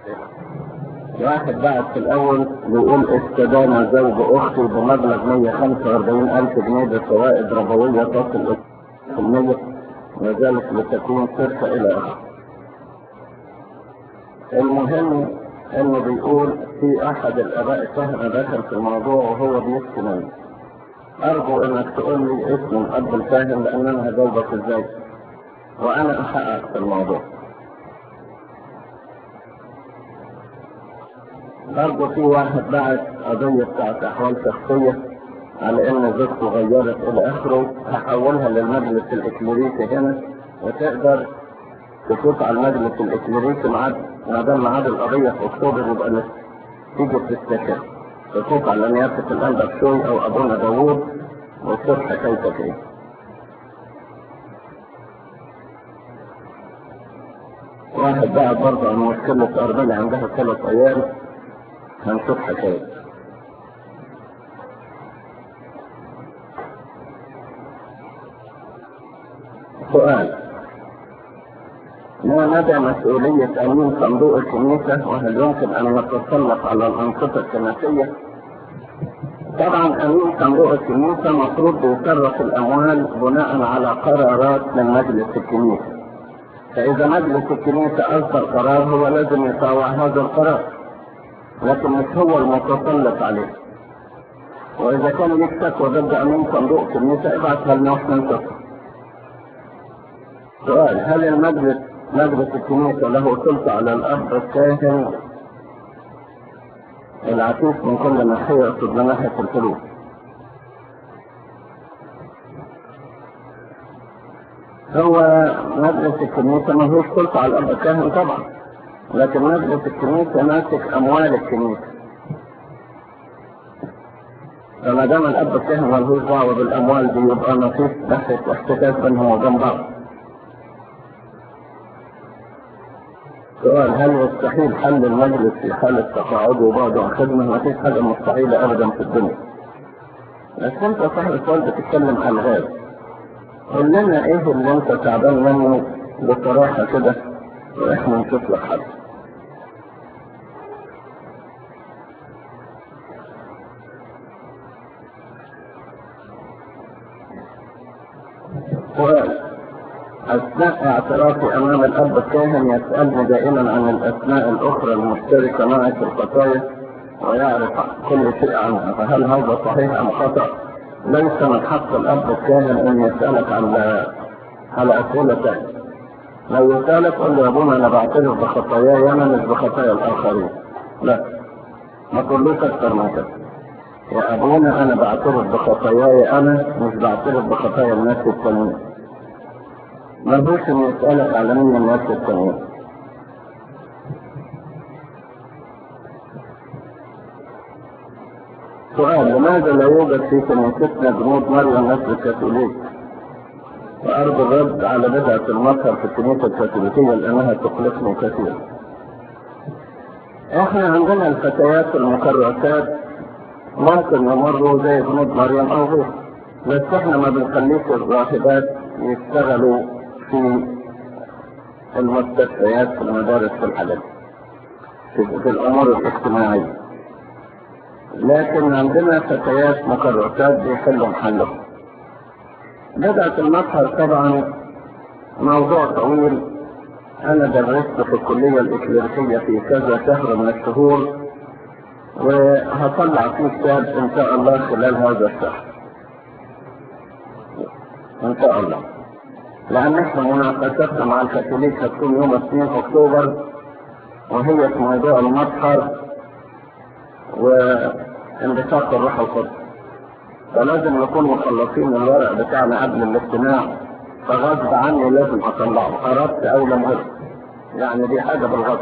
واحد بعد في الأول بيقول استدان زوج أختي بمبلغ 145 ألف جنيه بفوائد ربوية تصل إلى المية وذلك لتكون سرقة إلى آخره. المهم إنه بيقول في أحد الآباء الكهنة دخل في الموضوع وهو بيشكي مني. أرجو إنك تقول لي اسم الأب الكاهن لأن أنا هجاوبك إزاي. وأنا أحقق في الموضوع. برضه في واحد بعت قضية بتاعت أحوال شخصية على إن زوجته غيرت إلى آخره هحولها للمجلس الإكليريكي هنا وتقدر تشوف على المجلس الإكليريكي ميعاد ما دام ميعاد القضية في أكتوبر يبقى لك تيجي تستشير تشوف على نيابة الأنبا شوي أو أبونا داوود وتشوف حكايتك إيه. واحد بعد برضه عن مشكلة أرملة عندها ثلاث أيام هنشوف حكاية سؤال ما مدى مسؤولية أمين صندوق الكنيسة وهل يمكن أن نتسلط على الأنشطة الكنسية؟ طبعا أمين صندوق الكنيسة مفروض يصرف الأموال بناء على قرارات من مجلس الكنيسة فإذا مجلس الكنيسة أصدر قرار هو لازم يطاوع هذا القرار لكن مش هو المتسلط عليه وإذا كان ليك شكوى ضد أمين صندوق الكنيسة ابعتها لنا واحنا نشوفها سؤال هل المجلس مجلس الكنيسة له سلطة على الأب الكاهن العتيق من كل ناحية يقصد من ناحية الفلوس هو مجلس الكنيسة ملهوش سلطة على الأب الكاهن طبعا لكن مجلس الكنيسة ماسك أموال الكنيسة فما دام الأب الكاهن ملهوش دعوة بالأموال دي يبقى ما فيش بحث احتكاك بينهم وبين بعض سؤال هل يستحيل حل المجلس في حالة تقاعد وبعد عن خدمة؟ ما فيش حاجة مستحيلة أبدا في الدنيا. بس أنت صاحب السؤال بتتكلم عن الغاز. قول لنا إيه اللي أنت تعبان منه بصراحة كده وإحنا نشوف لك حل. سؤال أثناء اعترافي أمام الأب الكاهن يسألني دائما عن الأسماء الأخرى المشتركة معي في الخطايا ويعرف كل شيء عنها فهل هذا صحيح أم خطأ؟ ليس من حق الأب الكاهن أن يسألك عن على أسئلة ثانية. لو يسألك قل له يا أبونا أنا بعترف بخطاياي أنا مش بخطايا الآخرين. لا ما تقولوش أكثر من كده. يا أبونا أنا بعترف بخطاياي أنا مش بعترف بخطايا الناس التانيين. ملهوش ان يسألك على مين الناس التانيين سؤال لماذا لا يوجد في كنيستنا جنود مريم نسل الكاثوليك؟ وأرجو الرد على بدعة المظهر في الكنيسة الكاثوليكية لأنها تقلقني كثيرا. احنا عندنا الفتيات المكرسات ممكن يمروا زي جنود مريم أو غيره. بس احنا ما بنخليش الراهبات يشتغلوا في المستشفيات في المدارس في الحالات في, في الامور الاجتماعيه لكن عندنا فتيات مكرسات بيحلوا محلهم بدأت المظهر طبعا موضوع طويل انا درست في الكلية الإكليريكية في كذا شهر من الشهور وهطلع فيه كتاب ان شاء الله خلال هذا الشهر ان شاء الله لأن احنا مناقشتنا مع الكاثوليك هتكون يوم 2 أكتوبر وهي في موضوع المظهر وانبساط الروح القدس فلازم نكون مخلصين الورق بتاعنا قبل الاجتماع فغصب عني لازم اطلعه اردت او لم ارد يعني دي حاجه بالغصب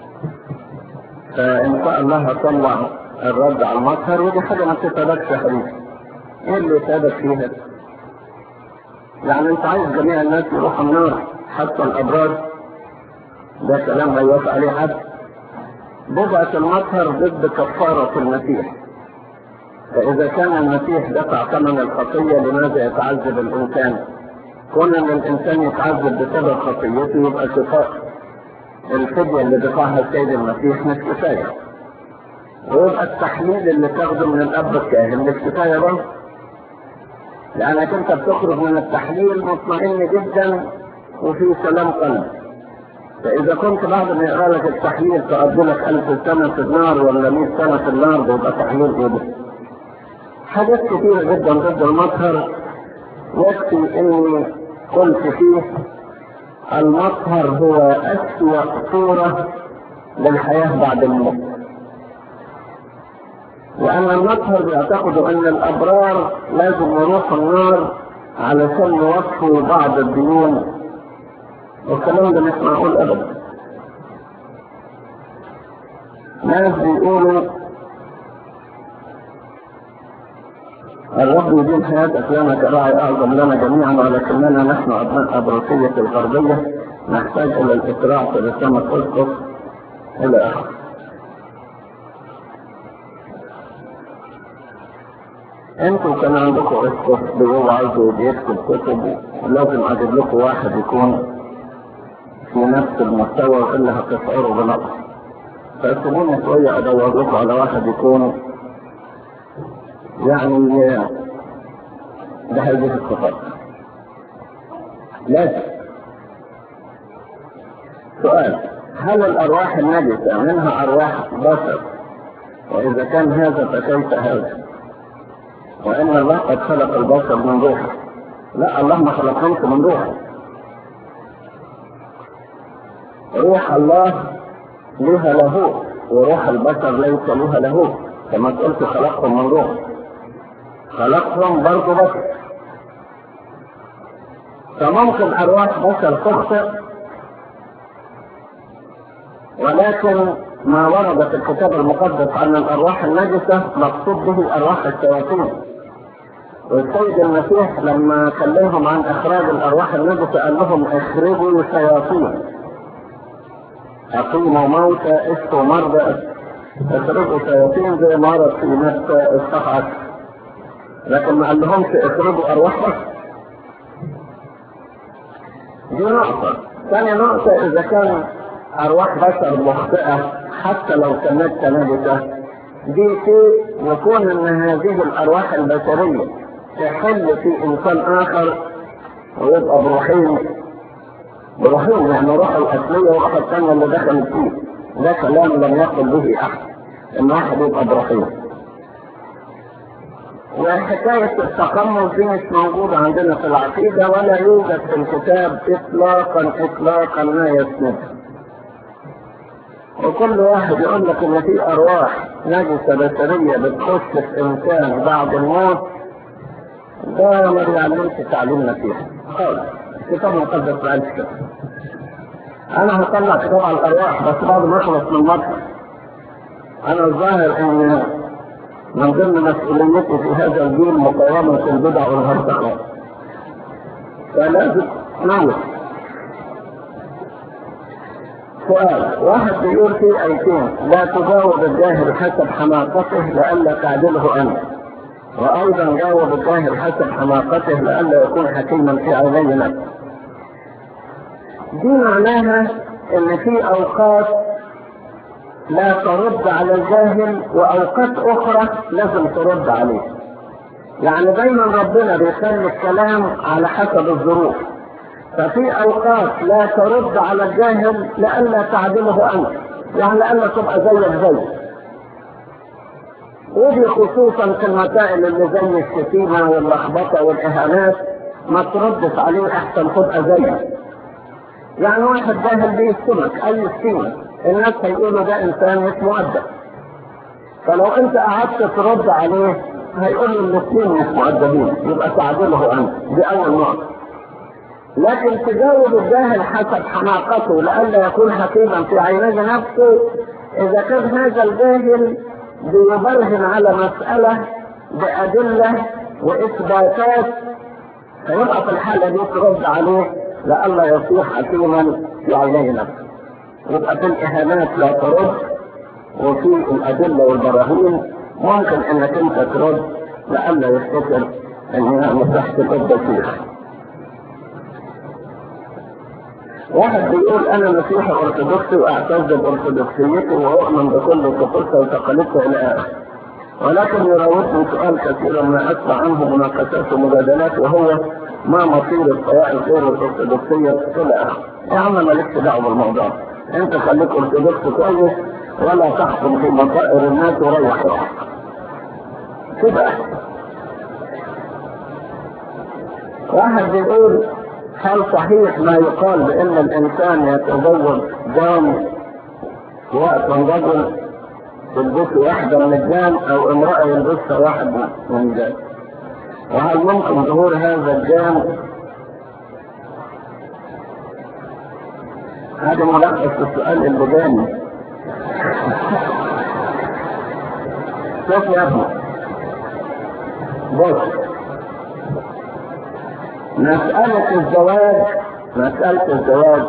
فان شاء الله هطلع الرد على المظهر ودي حاجه ما تتبكش يا حبيبي ايه اللي يتابك فيها؟ يعني انت عايز جميع الناس يروحوا النار حتى الابرار ده كلام لا يوافق عليه حد بدعة المطهر ضد كفارة المسيح فإذا كان المسيح دفع ثمن الخطية لماذا يتعذب الإنسان؟ كون أن الإنسان يتعذب بسبب خطيته يبقى شفاء الفدية اللي دفعها السيد المسيح مش كفاية ويبقى التحليل اللي تاخده من الأب الكاهن مش كفاية برضه لأنك أنت بتخرج من التحليل مطمئن جدا وفي سلام قلب فإذا كنت بعد ما يقرأ لك التحليل تقضي لك ألف سنة في النار ولا 100 سنة في النار بيبقى تحليل إيه ده؟ حاجات كتيرة جدا ضد المطهر يكفي إني قلت فيه المطهر هو أسوأ صورة للحياة بعد الموت لأن المطهر بيعتقدوا أن الأبرار لازم يروحوا النار علشان يوفوا بعض الديون والكلام ده مش معقول أبدا ناس بيقولوا الرب يدين حياتك لنا كراعي أعظم لنا جميعا ولكننا نحن أبناء أبروسية الغربية نحتاج إلى الإسراع في رسامة أسقف إلى آخره انتوا كان عندكم اسقف بيقول عايزه بيكتب كتب لازم اجيب لكم واحد يكون في نفس المستوى والا هتشعروا بنقص فسيبوني شوية ادور لكم على واحد يكون يعني بهذه الصفات لكن سؤال هل الارواح النجسة منها ارواح بشر واذا كان هذا فكيف هذا وان الله قد خلق البشر من روحه لا الله ما خلقهمش من روحه روح الله لها لاهوت وروح البشر ليس لها لاهوت كما قلت خلقهم من روح خلقهم برضه بشر فممكن ارواح بشر تخطئ ولكن ما ورد في الكتاب المقدس عن الارواح النجسه مقصود به ارواح الشياطين والسيد المسيح لما كلمهم عن اخراج الارواح النجسه قال لهم اخرجوا شياطين اقيموا موتى اشفوا مرضى اخرجوا شياطين زي ما ورد في نفس الصفحه لكن ما قال لهمش اخرجوا ارواح بس دي نقطه ثاني نقطه اذا كان ارواح بشر مخطئه حتى لو كانت نجسه دي شيء يكون ان هذه الارواح البشريه تحل في انسان اخر ويبقى بروحين بروحين يعني روح الاصليه والروح الثانيه اللي دخلت فيه ده كلام لم يقل به احد ان واحد يبقى بروحين وحكاية التقمص دي مش موجودة عندنا في العقيدة ولا يوجد في الكتاب إطلاقا إطلاقا ما يسندها وكل واحد يقول لك ان في ارواح نجسة بشرية بتخش في انسان بعد الموت ده ما بيعلمش تعليم مسيحي خالص الكتاب المقدس ما قالش كده انا هطلع كتاب على الارواح بس بعد ما اخلص من المطلع انا الظاهر ان من ضمن مسؤوليتي في هذا الجيل مقاومة البدع والهرطقات فلازم نعمل سؤال واحد بيقول في ايتين لا تجاوب الجاهل حسب حماقته لئلا تعدله انت وايضا جاوب الجاهل حسب حماقته لئلا يكون حكيما في عيني نفسه دي معناها ان في اوقات لا ترد على الجاهل واوقات اخرى لازم ترد عليه يعني دايما ربنا بيخلي الكلام على حسب الظروف ففي اوقات لا ترد على الجاهل لئلا تعدله انت يعني لئلا تبقى زيك زيه ودي خصوصا في المسائل اللي زي الشتيمه واللخبطه والاهانات ما تردش عليه احسن تبقى زيه يعني واحد جاهل بيشتمك اي شتيمه الناس هيقولوا ده انسان مش مؤدب فلو انت قعدت ترد عليه هيقول الاثنين مش مؤدبين يبقى تعدله انت دي اول نقطه لكن تجاوب الجاهل حسب حماقته لئلا يكون حكيما في عيني نفسه اذا كان هذا الجاهل بيبرهن على مسألة بأدلة وإثباتات فيبقى في الحالة دي ترد عليه لئلا يصيح حكيما في عيني نفسه يبقى في الإهانات لا ترد وفي الأدلة والبراهين ممكن انك انت ترد لئلا يفتكر انها مساحة الأرض فيها واحد بيقول انا مسيحي ارثوذكسي واعتز بارثوذكسيتي واؤمن بكل طقوسها وتقاليدها الى اخره ولكن يراودني سؤال كثيرا ما اسمع عنه مناقشات ومجادلات وهو ما مصير الطوائف غير الارثوذكسيه الى اخره يا عم مالكش دعوه بالموضوع انت خليك ارثوذكسي كويس ولا تحكم في مصائر الناس وريح روحك كده واحد بيقول هل صحيح ما يقال بان الانسان يتزوج جان في وقت رجل يلبس واحدة من الجان او امرأة يلبسها واحد من الجان وهل ممكن ظهور هذا الجان هذا ملخص السؤال اللي جاني شوف يا ابني بص مسألة الزواج مسألة الزواج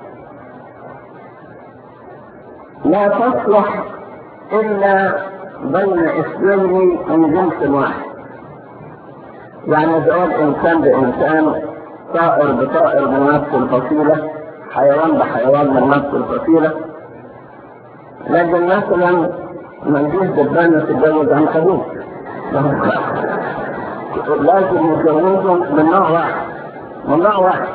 لا تصلح إلا بين اثنين من جنس واحد يعني زواج إنسان بإنسان طائر بطائر من نفس الفصيلة حيوان بحيوان من نفس الفصيلة لكن مثلا ما نجيش دبانة تتجوز عن خبيث لازم يتجوزهم من نوع واحد من نوع واحد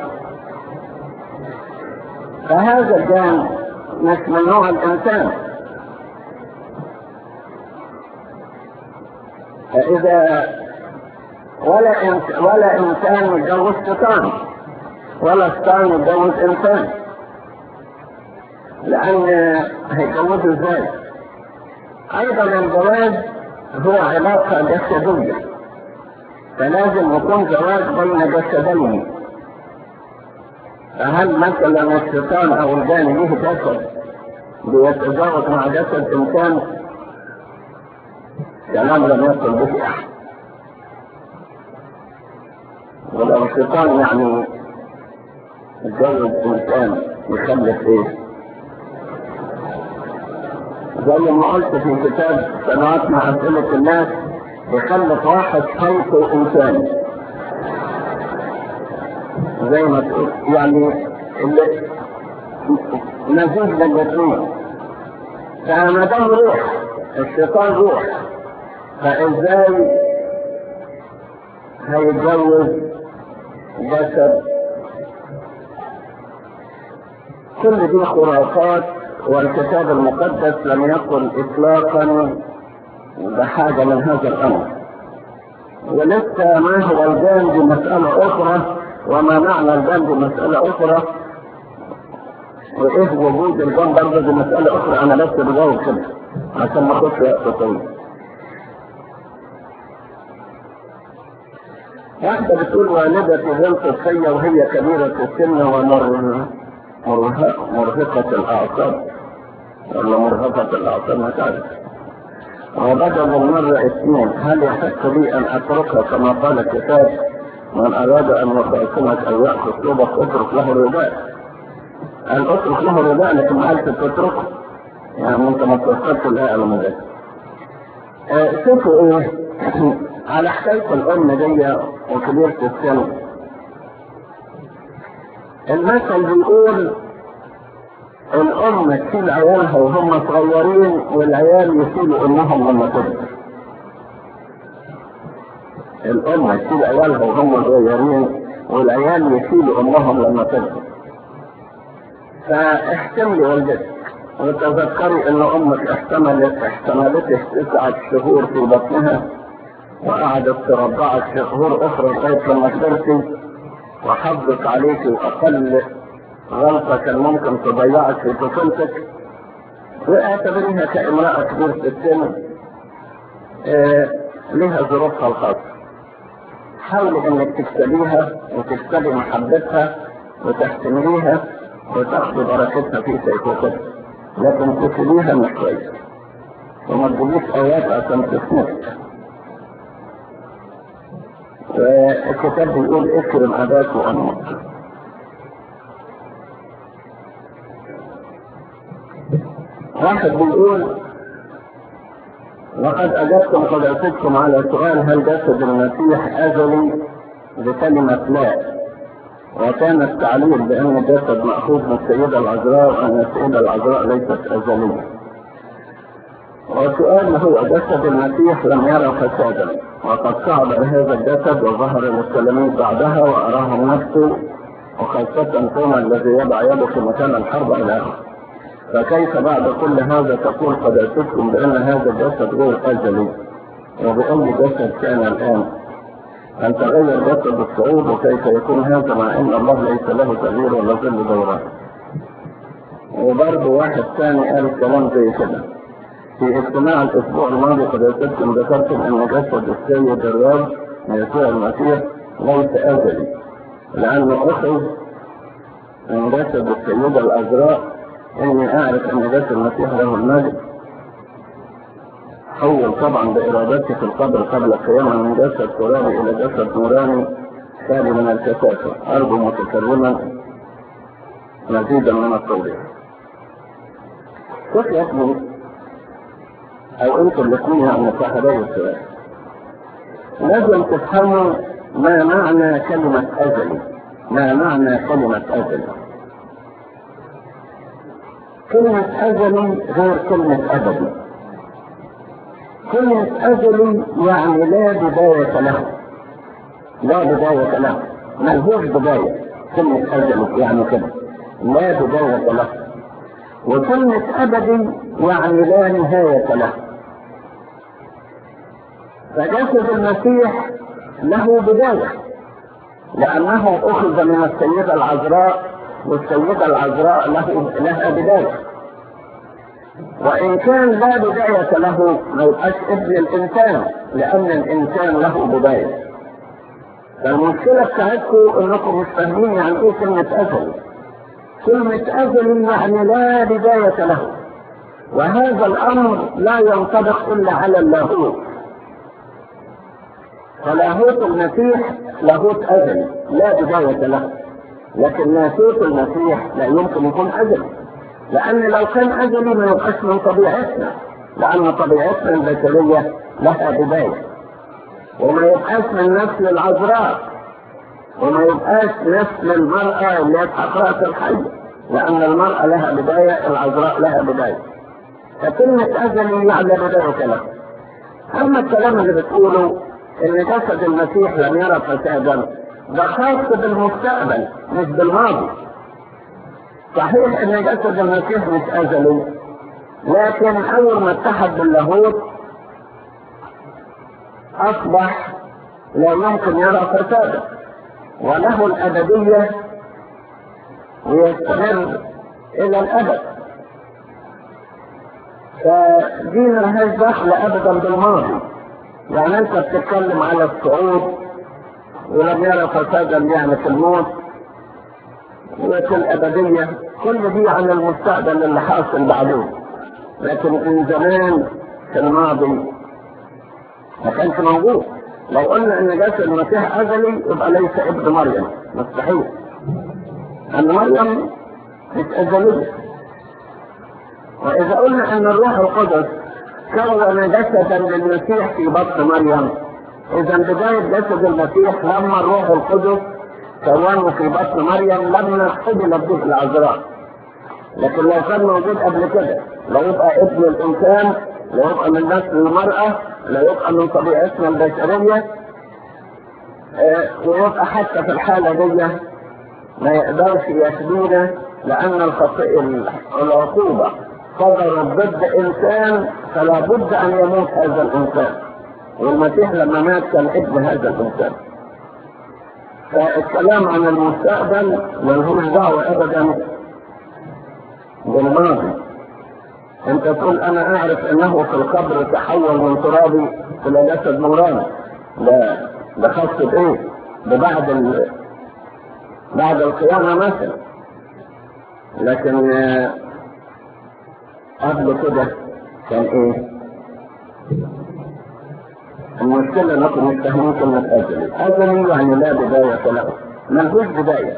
فهذا الجان مش من نوع الإنسان فإذا ولا إنس ولا إنسان يتجوز شيطان ولا شيطان يتجوز إنسان لأن هيتجوزوا إزاي؟ أيضا الجواز هو علاقة جسدية فلازم يكون زواج بين جسدين فهل مثلا الشيطان او الجان له جسد بيتزوج مع جسد انسان كلام لم يصل به احد ولو الشيطان يعني يتزوج انسان يخلف ايه زي ما قلت في كتاب سنوات مع اسئله الناس يخلف واحد خلقه انسان زي ما تقول يعني اللي نزيد للاثنين فما دام روح الشيطان روح فازاي هيتجوز جسد كل دي خرافات والكتاب المقدس لم يقل اطلاقا بحاجة من هذا الأمر ولسه ما هو الجان دي مسألة أخرى وما معنى الجان دي مسألة أخرى وإيه وجود الجان برضه دي مسألة أخرى أنا بس بجاوب كده عشان ما أخدش وقت طويل واحدة بتقول والدتي بنت فيا وهي كبيرة السن ومرهقة الأعصاب ولا مرهقة الأعصاب ما تعرف وبدل المرة اثنين هل يحق لي ان اتركها كما قال الكتاب من اراد ان يخاصمك او ياخذ ثوبك اترك له الرداء قال اترك له الرداء لكن ما قالت تتركه يعني انت ما توصلت الايه على مدى آه شوفوا ايه على حكايه الام دي وكبيره السن المثل بيقول الأم تشيل عيالها وهم صغيرين والعيال يشيلوا أمهم لما تكبر. الأم تشيل عيالها وهم صغيرين والعيال يشيلوا أمهم لما تكبر. فاحتملي والدتك وتذكري أن أمك احتملت احتملتك تسعة شهور في بطنها وقعدت ترضعك شهور أخرى لغاية لما كبرتي وحافظت عليك وأقل غلطة كان ممكن تضيعك في طفولتك واعتبريها كامرأة كبيرة السن آه لها ظروفها الخاصة حاولي انك تكسبيها وتكسبي محبتها وتحتمليها وتاخدي بركتها في سيكوتها لكن تسيبيها مش كويس وما تجيبيش ايات عشان تسمعك والكتاب بيقول اكرم اباك وامك واحد بيقول لقد أجبتم قد أجبتم على سؤال هل جسد المسيح أزلي بكلمة لا وكان التعليل بأن الجسد مأخوذ من السيدة العذراء وأن السيدة العذراء ليست أزلية. وسؤال هو جسد المسيح لم يرى فسادا وقد صعد بهذا الجسد وظهر للتلاميذ بعدها وأراهم نفسه وخاصة توما الذي يضع يده في مكان الحرب إلى آخره. فكيف بعد كل هذا تقول قد أتتكم بأن هذا الجسد غير أزلي وبأي جسد كان الآن أن تغير جسد الصعود وكيف يكون هذا مع أن الله ليس له تغيير ولا ظل دوران وبرضه واحد ثاني قال كلام زي كده في اجتماع الأسبوع الماضي قد أتتكم ذكرتم أن جسد السيد الرب يسوع المسيح ليس أزلي لأنه أخذ من جسد السيدة العذراء إني أعرف أن جسد المسيح له المجد حول طبعا بإرادته في القبر قبل القيامة من جسد ترابي إلى جسد نوراني خالي من الكثافة أرجو متكرما مزيدا من التوضيح كيف يكمل أو أنتم الاثنين يعني صاحبي السؤال لازم تفهموا ما معنى كلمة أزلي ما معنى كلمة أزلي كلمة أزلي غير كلمة أبدي كلمة أزلي يعني لا بداية له لا بداية له ملهوش بداية كلمة أزلي يعني كده لا بداية له وكلمة أبدي يعني لا نهاية له فجسد المسيح له بداية لأنه أخذ من السيدة العذراء والسيدة العذراء له لها بداية وإن كان لا بداية له ما يبقاش ابن الإنسان لأن الإنسان له بداية فالمشكلة بتاعتكم إنكم مش فاهمين يعني إيه كلمة أزل كلمة أزل يعني لا بداية له وهذا الأمر لا ينطبق إلا على اللاهوت فلاهوت المسيح لاهوت أزل لا بداية له لكن لاهوت المسيح لا يمكن يكون أزل لأن لو كان أزلي ما يبقاش من طبيعتنا لأن طبيعتنا البشرية لها بداية وما يبقاش من نسل العذراء وما يبقاش نسل المرأة اللي هي حقرات الحي لأن المرأة لها بداية العذراء لها بداية فكلمة أزلي يعني بداية له أما الكلام اللي بتقوله إن جسد المسيح لم يرى فسادا ده خاص بالمستقبل مش بالماضي صحيح ان جسد المسيح مش ازلي لكن اول ما اتحد باللاهوت اصبح لا يمكن يرى فسادا وله الابديه ويستمر الى الابد فدي ملهاش دخل ابدا بالماضي يعني انت بتتكلم على الصعود ولم يرى فسادا يعني في الموت وفي الأبدية كل دي عن المستقبل اللي حاصل بعدين لكن من زمان في الماضي ما كانش موجود لو قلنا ان جسد المسيح ازلي يبقى ليس ابن مريم مستحيل ان مريم مش ازليه واذا قلنا ان الروح القدس كون جسدا للمسيح في بطن مريم اذا بدايه جسد المسيح لما الروح القدس كونه في بطن مريم لما قبلت به العذراء لكن لو كان موجود قبل كده لا يبقى ابن الانسان لا يبقى من نسل المرأة لا يبقى من طبيعتنا البشرية اه ويبقى حتى في الحالة دي ما يقدرش يفدينا لأن الخطيئة العقوبة صدرت ضد إنسان فلا بد أن يموت هذا الإنسان والمسيح لما مات كان ابن هذا الإنسان فالكلام عن المستقبل ملهوش دعوة أبدا بالماضي أنت تقول أنا أعرف أنه في القبر تحول من ترابي إلى جسد نوراني ده ده خاص بإيه؟ ببعد ال... بعد القيامة مثلا لكن قبل كده كان إيه؟ المشكلة انكم مش فاهمين كلمة أزلي، أزلي يعني لا بداية له، ملهوش بداية.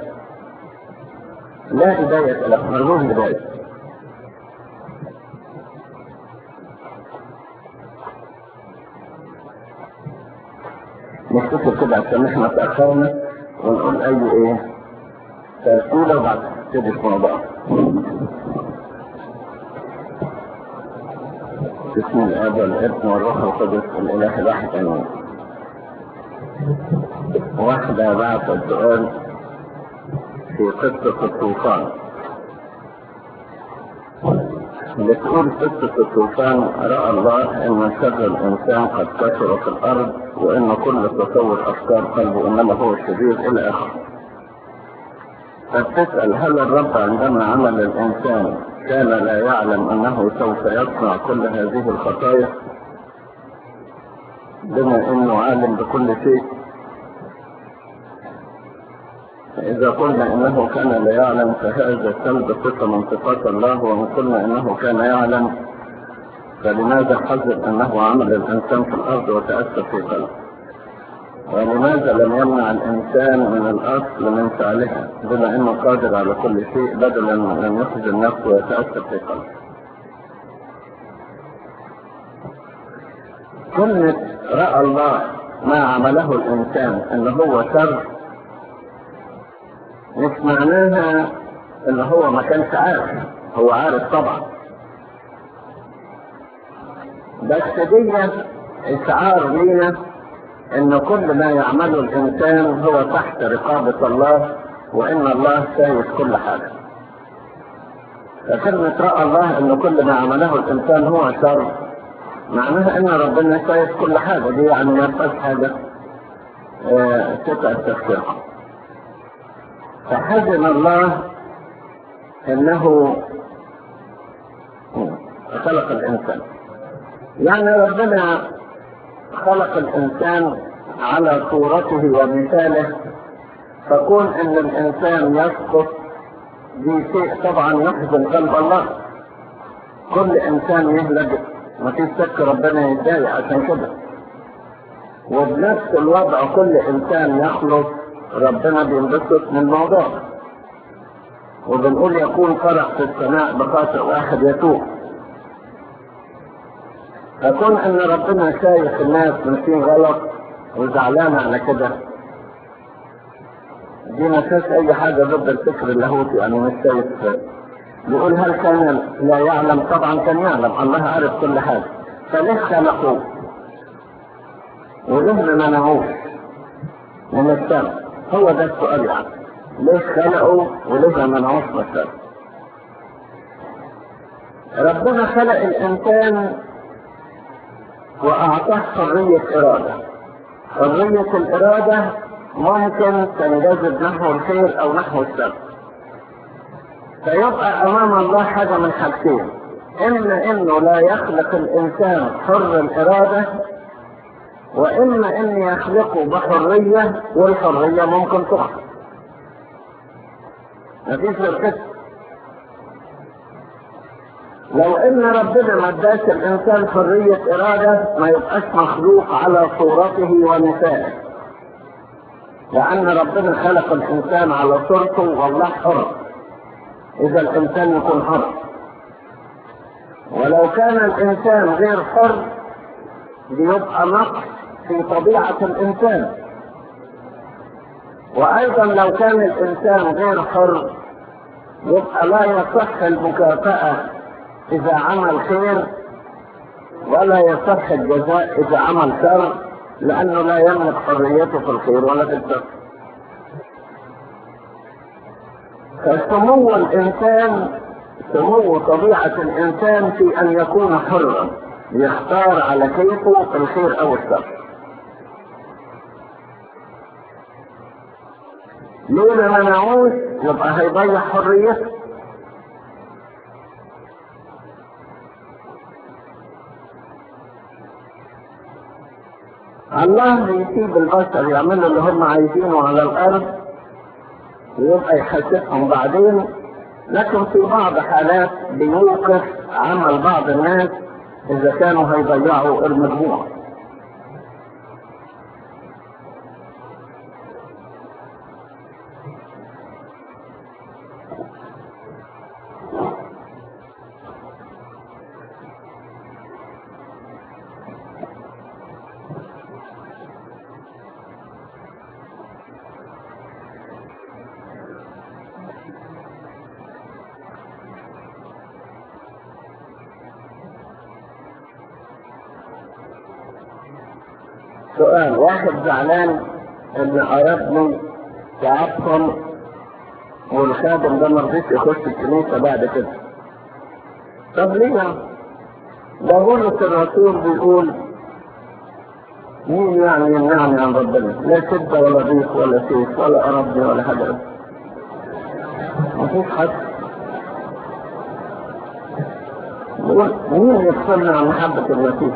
لا بداية له، ملهوش بداية. نفتكر كده عشان احنا تأخرنا ونقول أي إيه؟ تأكيد وبعد تبدي في موضوع بسم الاب والابن والروح القدس الاله الواحد امين واحدة بعت السؤال في قصة الطوفان بتقول قصة الطوفان رأى الله أن شر الإنسان قد كثر في الأرض وأن كل تصور أفكار قلبه إنما هو الشرير إلى آخره. فتسأل هل الرب عندما عمل الإنسان كان لا يعلم أنه سوف يصنع كل هذه الخطايا بما أنه عالم بكل شيء فإذا قلنا إنه كان لا يعلم فهذا سلب صفة من صفات الله وإن قلنا إنه كان يعلم فلماذا حذر أنه عمل الإنسان في الأرض وتأثر في قلبه ولماذا لم يمنع الإنسان من الأصل من فعلها بما أنه قادر على كل شيء بدلا من أن يخزن نفسه ويتأثر في قلبه كلمة رأى الله ما عمله الإنسان أنه هو شر مش معناها ان هو ما كانش عارف هو عارف طبعا بس دي اشعار لينا ان كل ما يعمله الانسان هو تحت رقابة الله وان الله شايف كل حاجة فكلمة رأى الله ان كل ما عمله الانسان هو شر معناها ان ربنا شايف كل حاجة دي يعني ما فيهاش حاجة اه تتعب تفكيركم فحزن الله انه خلق الانسان يعني ربنا خلق الانسان على صورته ومثاله فكون ان الانسان يسقط دي شيء طبعا يحزن قلب الله كل انسان يهلك ما فيش شك ربنا يتضايق عشان كده وبنفس الوضع كل انسان يخلص ربنا بينبسط من الموضوع وبنقول يكون فرح في السماء بخاطئ واحد يتوب فكون ان ربنا شايف الناس ماشيين غلط وزعلان على كده دي ما فيش اي حاجة ضد الفكر اللاهوتي يعني مش شايف بيقول هل كان لا يعلم طبعا كان يعلم الله عارف كل حاجة فليه خلقوه وليه ما منعوش من السماء هو ده السؤال يعني ليش خلقوا وليش ما منعوش مثلا ربنا خلق الانسان واعطاه حرية ارادة حرية الارادة ممكن تنجذب نحو الخير او نحو الشر فيبقى امام الله حاجة من حاجتين اما انه لا يخلق الانسان حر الارادة واما ان يخلقه بحرية والحرية ممكن تخلق مفيش غير كده لو ان ربنا ما اداش الانسان حرية ارادة ما يبقاش مخلوق على صورته ومثاله لان ربنا خلق الانسان على صورته والله حر اذا الانسان يكون حر ولو كان الانسان غير حر بيبقى نقص في طبيعة الإنسان وأيضا لو كان الإنسان غير حر يبقى لا يصح المكافأة إذا عمل خير ولا يصح الجزاء إذا عمل شر لأنه لا يملك حريته في الخير ولا في الشر فسمو الإنسان سمو طبيعة الإنسان في أن يكون حرا يختار على كيفه في الخير أو الشر ليه ما منعوش يبقى هيضيع حريته الله بيسيب البشر يعملوا اللي هم عايزينه على الارض ويبقى يحاسبهم بعدين لكن في بعض حالات بيوقف عمل بعض الناس اذا كانوا هيضيعوا المجموعه سؤال واحد زعلان ان قربني تعبهم والخادم ده مرضيش يخش الكنيسة بعد كده طب ليه ده بولس الرسول بيقول مين يعني يمنعني عن ربنا لا شدة ولا ضيق ولا سيف ولا قربني ولا حاجة مفيش حد مين يفصلنا عن محبة المسيح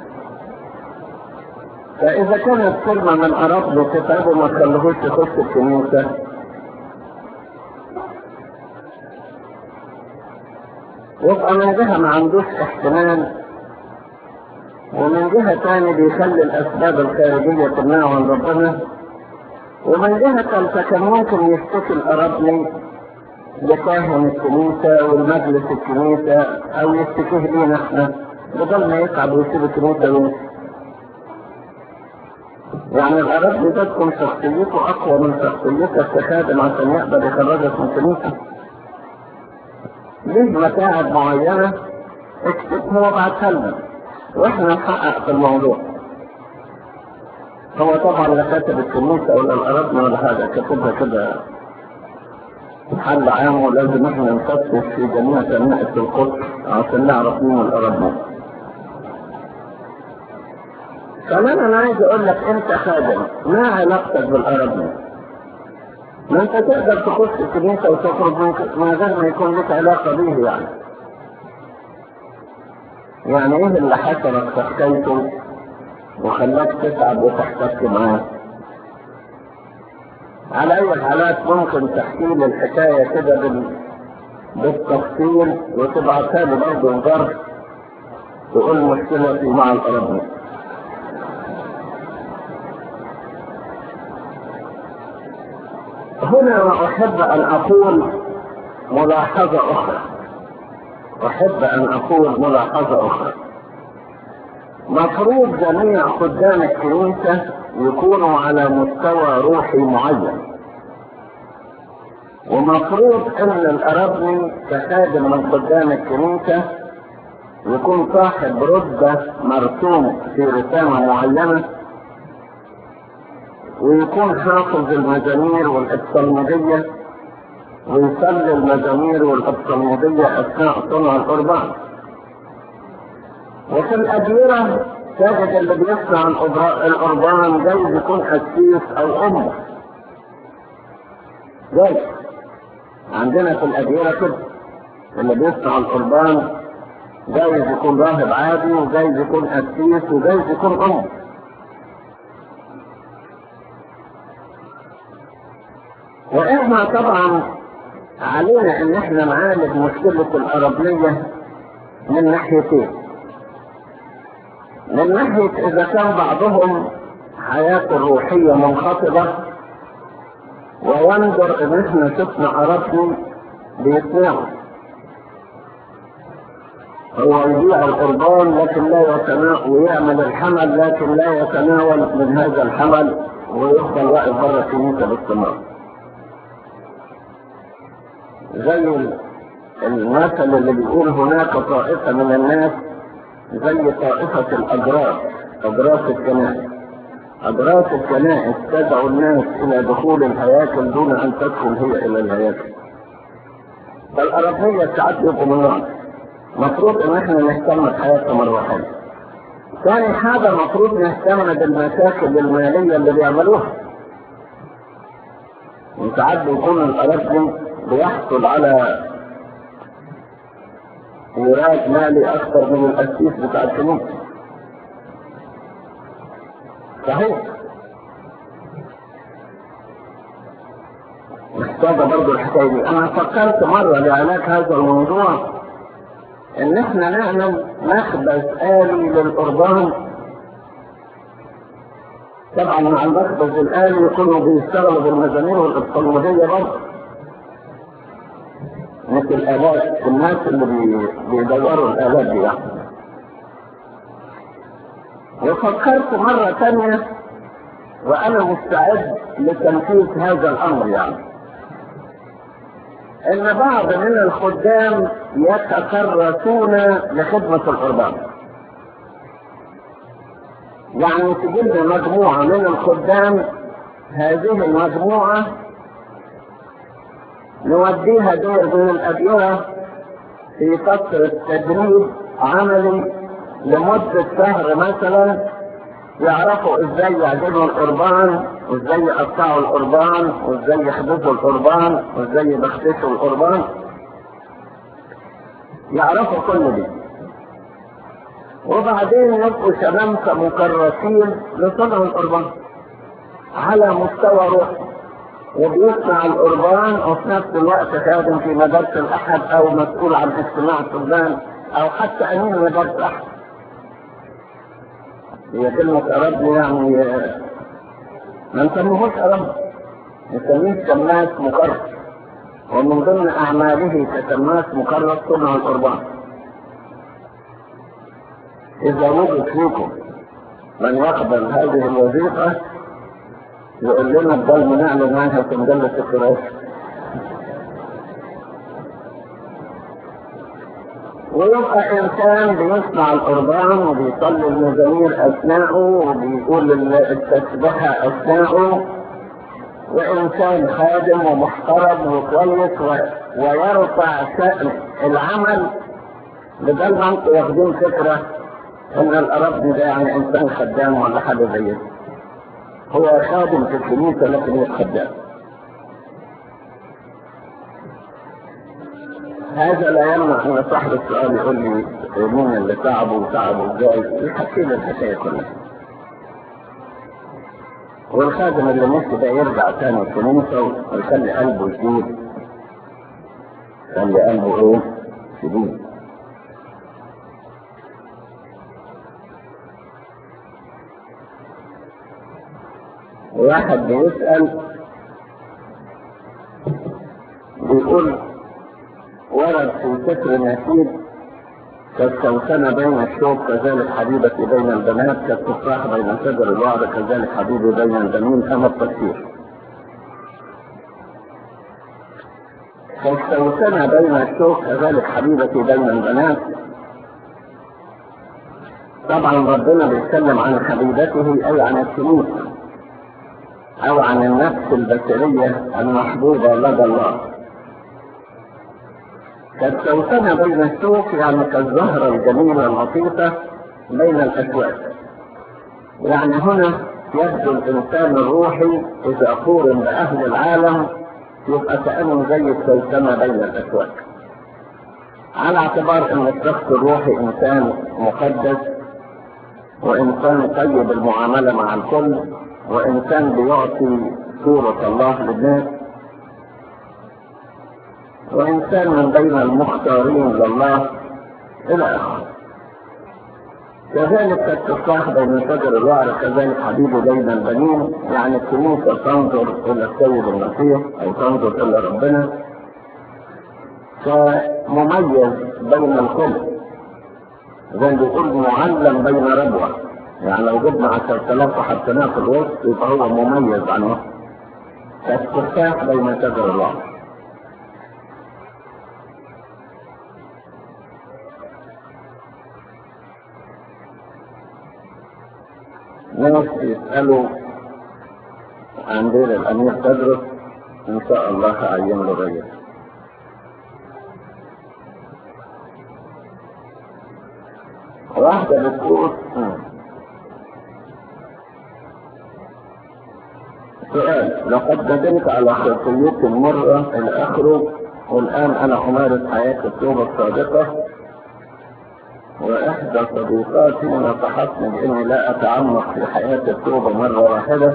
فإذا كانت كلمة من قربني تتعبه ما تخليهوش يخش الكنيسة يبقى من جهة ما عندوش احتمال ومن جهة تاني بيخلي الأسباب الخارجية تمنعه عن ربنا ومن جهة ثالثة كان ممكن يشتكي القربني لكاهن الكنيسة والمجلس الكنيسة أو يشتكيه لينا احنا بدل ما يتعب ويسيب الكنيسة ويمشي يعني القربني ده تكون شخصيته أقوى من شخصيتك كخادم عشان يقدر يخرجك من الكنيسة ليه متاعب معينة اكتبها وابعتها لنا واحنا نحقق في الموضوع هو طبعا لا كاتب الكنيسة ولا الأرضنا ولا حاجة كاتبها كده حل عام ولازم احنا نفتش في جميع كنائس القدس عشان نعرف مين الأرضنا كمان انا عايز اقول لك انت خادم ما علاقتك بالأرضنا ما انت تقدر تخش الكنيسة وتخرج من غير ما يكون لك علاقة به يعني يعني ايه اللي حصلك في حكايته وخلاك تتعب وتحتك معاه على اي الحالات ممكن تحكي لي الحكاية كده بال... بالتفصيل وتبعتها لي برضه ظرف تقول مشكلتي مع الأرض هنا أحب أن أقول ملاحظة أخرى أحب أن أقول ملاحظة أخرى مفروض جميع خدام الكنيسة يكونوا على مستوى روحي معين ومفروض أن الأرابني كخادم من خدام الكنيسة يكون صاحب رتبة مرسوم في رسالة معينة ويكون حافظ المزامير والإبصالمودية ويصلي المزامير والإبصالمودية أثناء صنع القربان وفي الأديرة تجد اللي بيصنع القربان جايز يكون قسيس أو أمه جايز عندنا في الأديرة كده اللي بيصنع القربان جايز يكون راهب عادي وجايز يكون قسيس وجايز يكون أمه واحنا طبعا علينا ان احنا نعالج مشكلة الارابلية من ناحيتين من ناحية اذا كان بعضهم حياته الروحية منخفضة وينظر ان احنا شفنا عربي بيسمعوا هو يبيع القربان لكن لا يتناول ويعمل الحمل لكن لا يتناول من هذا الحمل ويفضل واقف بره الكنيسه باستمرار. زي المثل اللي بيقول هناك طائفة من الناس زي طائفة الأجراس أجراس الكنائس أجراس الكنائس تدعو الناس إلى دخول الهياكل دون أن تدخل هي إلى الهياكل فالأرضية ساعات يبقوا من نوع مفروض إن إحنا نهتم بحياتهم الروحية ثاني حاجة مفروض نهتم بالمشاكل المالية اللي بيعملوها وساعات بيكون الأرض بيحصل على ميراث مالي اكثر من الاسيس بتاع الكنيسه صحيح محتاجه برضه الحكايه دي انا فكرت مره لعلاج هذا الموضوع ان احنا نعمل مخبز آلي للقربان طبعا مع المخبز الآلي يكونوا بيشتغلوا بالمزامير والإبصالمودية برضه مثل الآلات الناس اللي بي- بيدوروا الآلات دي يعني. وفكرت مرة تانية وأنا مستعد لتنفيذ هذا الأمر يعني إن بعض من الخدام يتكرسون لخدمة القربان يعني تجيب لي مجموعة من الخدام هذه المجموعة نوديها دور من الأدوية في فترة تدريب عملي لمدة شهر مثلا يعرفوا ازاي يعجبوا القربان وازاي يقطعوا القربان وازاي يحدثوا القربان وازاي يبختشوا القربان يعرفوا كل دي وبعدين يبقوا شمامسة مكرسين لصنع القربان على مستوى روحي وبيصنع القربان وفي نفس الوقت خادم في مدرسة الأحد أو مسؤول عن اجتماع القربان أو حتى أمين مدرسة الأحد هي كلمة أربني يعني ما نسميهوش أرب نسميه شماس مكرس ومن ضمن أعماله كشماس مكرس صنع القربان إذا وجد فيكم من يقبل هذه الوظيفة يقول لنا بدل نعلن عنها في مجلة التراث ويبقى إنسان بيصنع القربان وبيصلي المزامير أثناءه وبيقول التسبحة أثناءه وإنسان خادم ومحترم وكويس و... ويرفع شأن العمل بدل ما انتوا واخدين فكرة إن الأرب ده يعني إنسان خدام ولا حاجة زي كده هو خادم في الكنيسة لكن هو خدام هذا لا يمنع ان صاحب السؤال يقول لي مين اللي تعبه وتعبه ازاي يحكي لي الحكايه كلها والخادم اللي نفسه ده يرجع تاني الكنيسه ويخلي قلبه جديد يخلي قلبه ايه؟ جديد واحد بيسأل بيقول ورد في سفر نشيد كالسوسنة بين الشوق كذلك حبيبتي بين البنات كالتفاح بين شجر الوعد كذلك حبيبي بين البنين كما التفسير كالسوسنة بين الشوق كذلك حبيبتي بين البنات طبعا ربنا بيتكلم عن حبيبته اي عن الكنيسة او عن النفس البشرية المحبوبة لدى الله كالسوسنة بين السوق يعني كالزهرة الجميلة اللطيفة بين الأسواق يعني هنا يبدو الإنسان الروحي إذا قورن بأهل العالم يبقى كأنه زي السوسنة بين الأسواق على اعتبار أن الشخص الروحي إنسان مقدس وإنسان طيب المعاملة مع الكل وإنسان بيعطي صورة الله للناس وإنسان من بين المختارين لله إلى آخره كذلك التفاح بين شجر الوعر كذلك حبيبه بين البنين يعني الكنيسة تنظر إلى السيد المسيح أو تنظر إلى ربنا فمميز بين الكل زي ما بيقول معلم بين ربوة يعني لو جبنا 10000 وحطيناه في الوسط يبقى هو مميز عن وسط فالتفاح بين شجر الوعر ناس يسألوا عن دير الأمير تدرس إن شاء الله هعين له رجل واحدة بتقول سؤال لقد ندمت على خلفيتي مرة إلى آخره والآن أنا أمارس حياة التوبة الصادقة وإحدى صديقاتي نصحتني بإني لا أتعمق في حياة التوبة مرة واحدة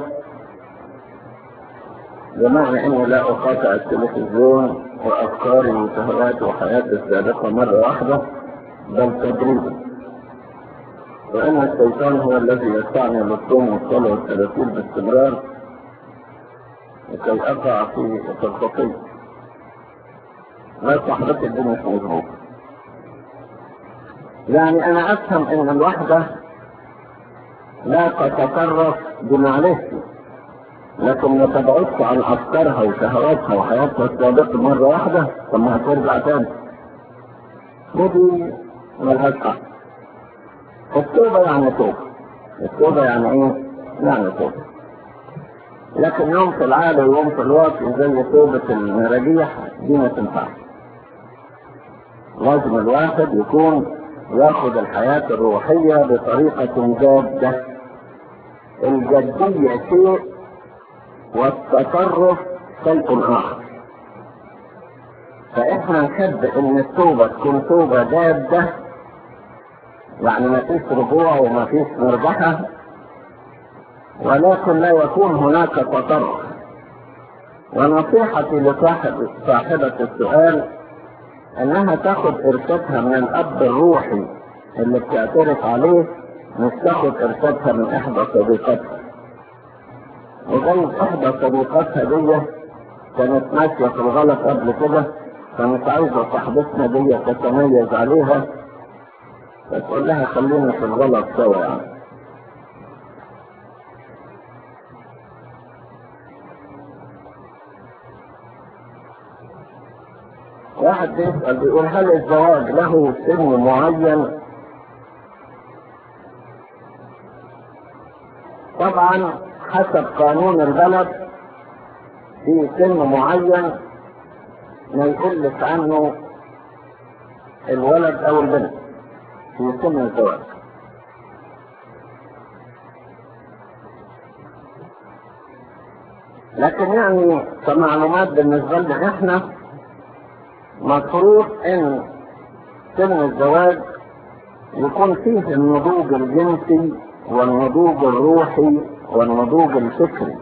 بمعنى إني لا أقاطع التلفزيون وأفكاري وشهواتي وحياتي السابقة مرة واحدة بل تدريجا وإن الشيطان هو الذي يدفعني للصوم والصلاة والتلاتين باستمرار لكي أقع في في الخطية لا صحبتي دي مش مظبوط يعني أنا أفهم إن الوحدة لا تتصرف بمعرفتي لكن ما تبعدش عن أفكارها وشهواتها وحياتها السابقة مرة واحدة ثم هترجع تاني ودي ملهاش حق التوبة يعني توبة التوبة يعني ايه؟ يعني توبة لكن يوم في العادة ويوم في الوقت زي توبة المراجيح دي ما تنفعش لازم الواحد يكون ياخذ الحياة الروحية بطريقة جادة الجدية شيء والتصرف شيء آخر فإحنا نحب إن التوبة تكون توبة جادة يعني ما فيش رجوع وما فيش مربحة ولكن لا يكون هناك تطرف ونصيحتي لصاحب صاحبة السؤال انها تاخد ارشادها من الاب الروحي اللي بتعترف عليه مش تاخد ارشادها من احدى صديقاتها وجايز احدى صديقاتها دي كانت ماشية في الغلط قبل كده كانت عايزة صاحبتنا دي تتميز عليها فتقول لها خلينا في الغلط سوا يعني واحد بيسأل بيقول هل الزواج له سن معين؟ طبعا حسب قانون البلد في سن معين ما يقلش عنه الولد او البنت في سن الزواج لكن يعني كمعلومات بالنسبة لنا احنا مفروض ان سن الزواج يكون فيه النضوج الجنسي والنضوج الروحي والنضوج الفكري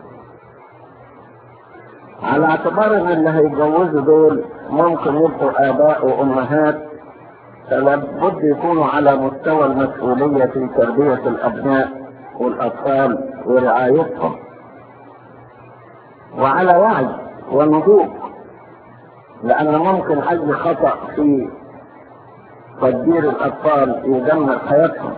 على اعتبار ان اللي هيتجوزوا دول ممكن يبقوا اباء وامهات فلابد يكونوا على مستوى المسؤولية في تربية الابناء والاطفال ورعايتهم وعلى وعي ونضوج لأن ممكن أي خطأ في تدبير الأطفال يدمر حياتهم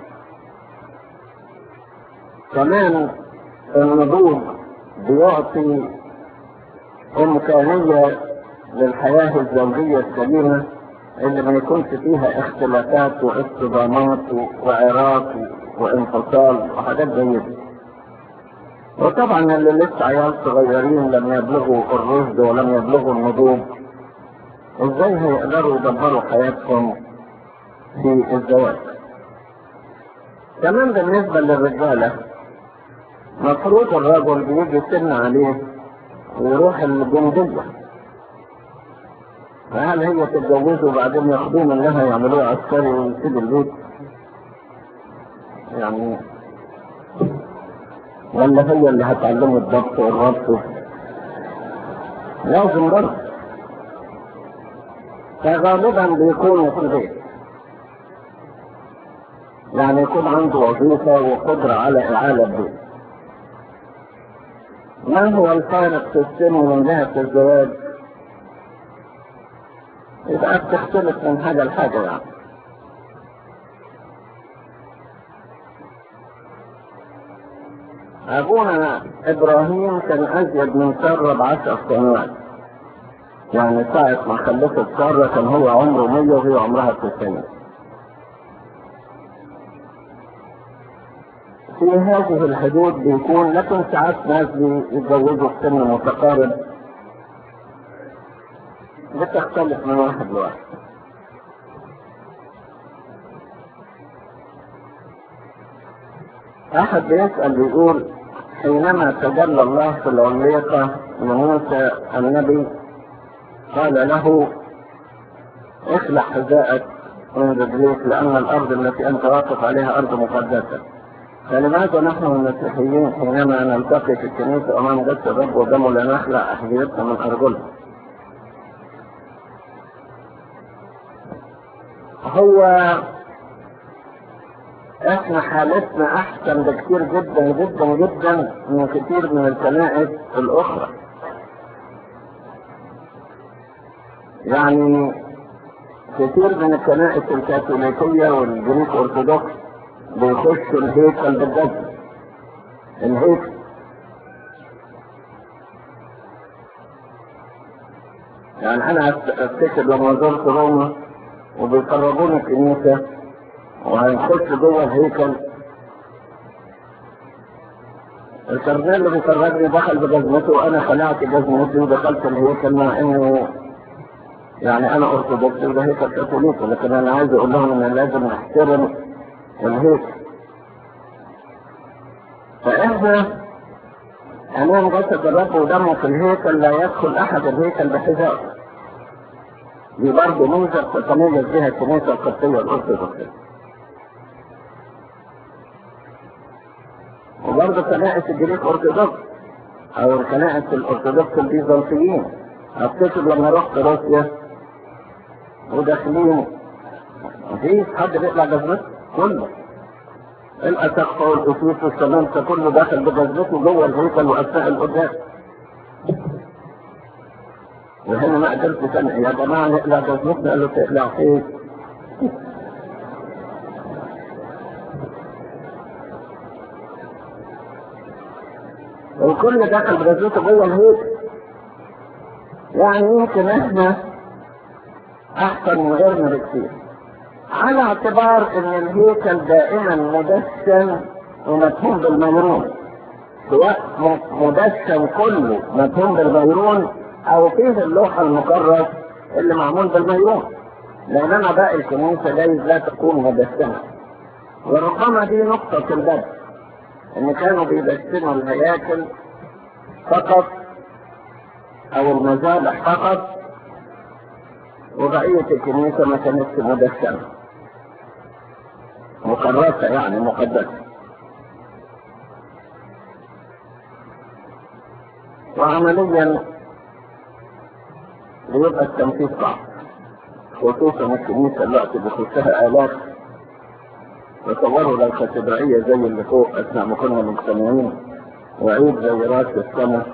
كمان النضوج بيعطي إمكانية للحياة الزوجية السليمة اللي ما يكونش فيها اختلافات واصطدامات وعراك وانفصال وحاجات زي دي. وطبعا اللي لسه عيال صغيرين لم يبلغوا الرشد ولم يبلغوا النضوج ازاي هيقدروا يدبروا حياتهم في الزواج كمان بالنسبة للرجالة مفروض الرجل بيجي سن عليه ويروح الجندية فهل هي تتجوزه وبعدين ياخدوه منها يعملوه عسكري ويسيب البيت يعني ولا هي اللي هتعلمه الضبط والربط لازم ربط فغالبا بيكونوا في البيت يعني يكون عنده وظيفة وقدرة على إعالة البيت ما هو الفارق في السن من جهة الزواج؟ يبقى بتختلف من حاجة لحاجة يعني أبونا إبراهيم كان أزيد من سارة بعشر سنوات يعني ساعة ما خلفت سارة كان هو عمره 100 وهي عمرها 90 في هذه الحدود بيكون لكن ساعات ناس بيتجوزوا في سن متقارب بتختلف من واحد لواحد أحد بيسأل بيقول حينما تجلى الله في العليقة لموسى النبي قال له اخلع حذاءك من رجليك لأن الأرض التي أنت واقف عليها أرض مقدسة فلماذا نحن المسيحيين حينما نلتقي في الكنيسة أمام جسد الرب ودمه لا نخلع أحذيتنا من أرجلنا هو احنا حالتنا احسن بكتير جدا جدا جدا من كتير من الكنائس الاخرى يعني كتير من الكنائس الكاثوليكية والجريك ارثوذكس بيخشوا الهيكل بالجسد الهيكل يعني انا افتكر لما زرت روما وبيقربوني الكنيسة وهنخش جوه الهيكل الكاردينال اللي بيخرجني دخل بجزمته وانا خلعت جزمتي ودخلت الهيكل مع انه يعني انا ارثوذكسي وده هيكل كاثوليكي لكن انا عايز اقول لهم ان لازم نحترم الهيكل فاحنا امام جسد الرب ودمه في الهيكل لا يدخل احد الهيكل بحذاء دي برضه منظر تتميز بها الكنيسه القبطيه الارثوذكسيه وبرضه كنائس الجريك ارثوذكس او الكنائس الارثوذكس البيزنطيين افتكر لما رحت روسيا وداخلين مفيش حد بيطلع جزمته كله الأسقف والأسوس والسمامسة كله داخل بجزمته جوه الهيكل وأثناء القداس وهنا ما قدرت أنا يا جماعة نقلع جزمتنا قال له تقلع فين؟ الكل دخل بجزمته جوه الهيكل يعني يمكن احنا احسن من غيرنا بكثير على اعتبار ان الهيكل دائما مدشن ومدهون بالميرون سواء مدشن كله مدهون بالميرون او فيه اللوحة المكرس اللي معمول بالميرون لانما باقي الكنيسة جايز لا تكون مدشنة وربما دي نقطة البدء ان كانوا بيدشنوا الهياكل فقط او المذابح فقط وبقية الكنيسة ما كانتش مدشنة مكرسة يعني مقدسة وعمليا بيبقى التنفيذ صعب خصوصا الكنيسة الوقت بيخشها آلاف تصوروا لو كاتدرائية زي اللي فوق أثناء ما كنا مجتمعين وعيد زي راس السنة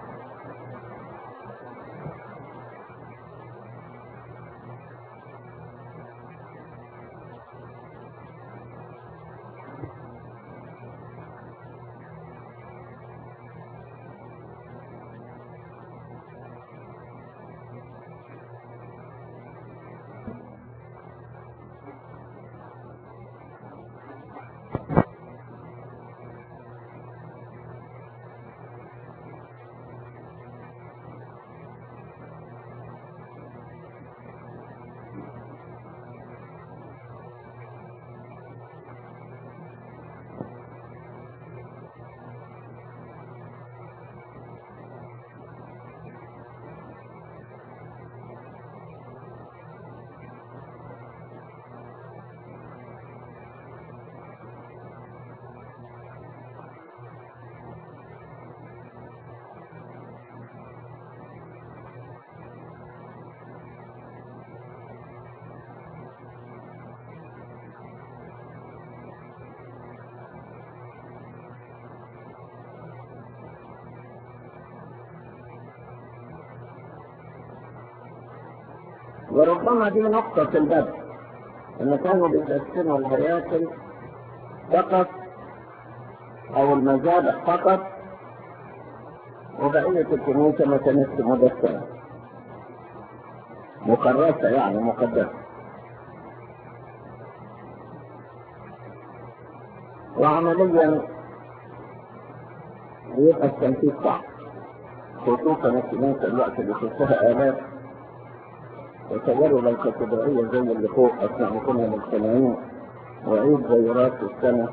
وربما دي نقطة البدء ان كانوا بيقسموا الهياكل فقط او المذابح فقط وبقية الكنيسة ما كانتش مدسمة مكرسة يعني مقدسة وعمليا بيبقى التنفيذ صعب خصوصا الكنيسة الوقت اللي يخشها آلاف تصوروا لو كاتدرائية زي اللي فوق أثناء ما كنا مجتمعين وعيد زي راس السنة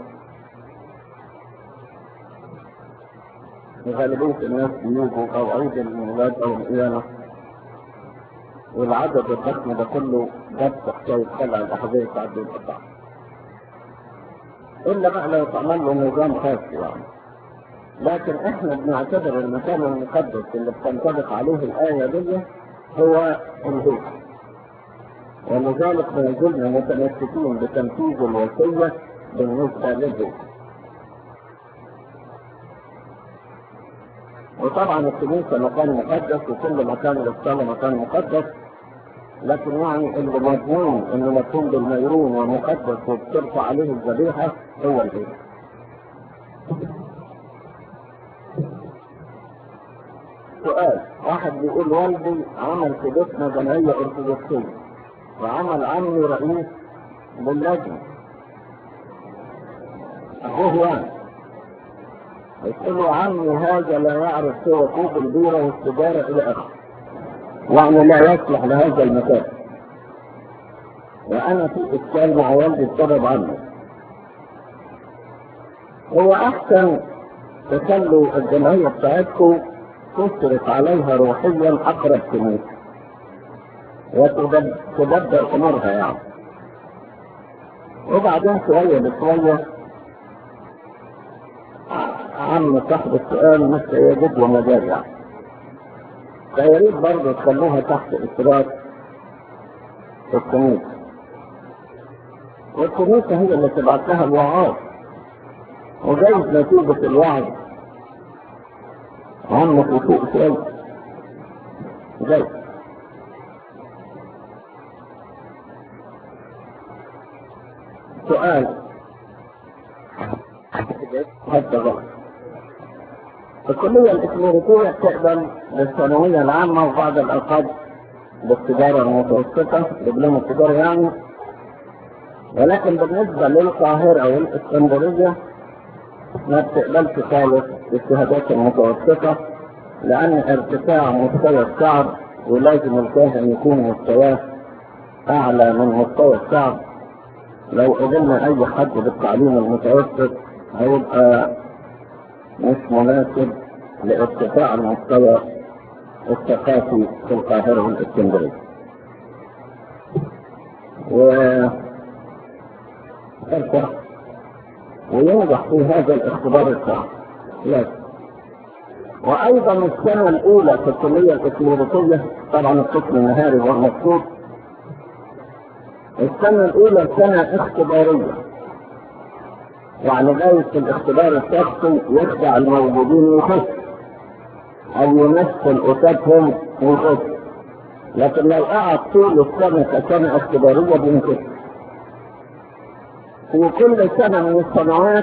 غالبية الناس بيجوا أو عيد الميلاد أو القيامة والعدد الضخم ده كله جاب حكاية خلع الأحذية بتاعت بيبقى صعب إلا بقى لو تعمل له نظام خاص يعني لكن احنا بنعتبر المكان المقدس اللي بتنطبق عليه الآية دي هو البيت ولذلك ما زلنا متمسكين بتنفيذ الوصية بالنسبة للبيت وطبعا الكنيسة مكان مقدس وكل مكان للصلاة مكان مقدس لكن يعني اللي مضمون انه مفهوم بالميرون ومقدس وبترفع عليه الذبيحة هو البيت سؤال واحد بيقول والدي عمل في بيتنا جمعية ارثوذكسية وعمل عمي رئيس للجنة أخوه يعني يقول له عمي هذا لا يعرف سوى كوب البيرة والسجارة إلى آخره يعني لا يصلح لهذا المكان وأنا في إشكال مع والدي بسبب عنه هو أحسن تخلوا الجمعية بتاعتكم تصرف عليها روحيا أقرب كنيسة وتدبر أمورها يعني وبعدين شوية بشوية عم صاحب السؤال مش يجد ومجال يعني فياريت برضه تخلوها تحت إشراف الكنيسة والكنيسة هي اللي تبعت لها الوعاظ وجايز نتيجة الوعظ عمك وفوق شوية جايز سؤال حتى غلط الكلية الإكليريكية تقبل للثانوية العامة وبعض الأوقات بالتجارة المتوسطة دبلوم التجارة يعني ولكن بالنسبة للقاهرة والإسكندرية ما بتقبلش خالص الشهادات المتوسطة لأن ارتفاع مستوى الشعب ولازم الكاهن يكون مستواه أعلى من مستوى الشعب لو قبلنا أي حد بالتعليم المتوسط هيبقى مش مناسب لارتفاع المستوى الثقافي في القاهرة والإسكندرية. و ارفع وينجح في هذا الاختبار الصعب. لازم. وأيضا السنة الأولى في الكلية الإكليريكية طبعا القسم النهاري هو المقصود السنة الأولى سنة اختبارية يعني جايز في الاختبار الشخصي يخدع الموجودين ويخش أو يمثل قصادهم ويخش لكن لو قعد طول السنة كسنة اختبارية بينكسر في كل سنة من السنوات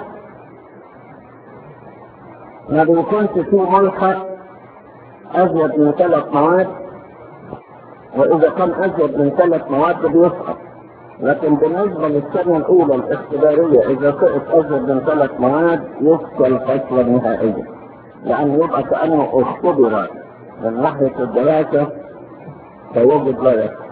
ما بيكونش فيه ملحق أزيد من ثلاث مواد وإذا كان أزيد من ثلاث مواد بيسقط لكن بالنسبة للسنة الأولى الاختبارية إذا سقط أزيد من ثلاث مواد يفصل فصلا نهائيا لأن يبقى كأنه اختبر من ناحية الدراسة فيجد لا يفصل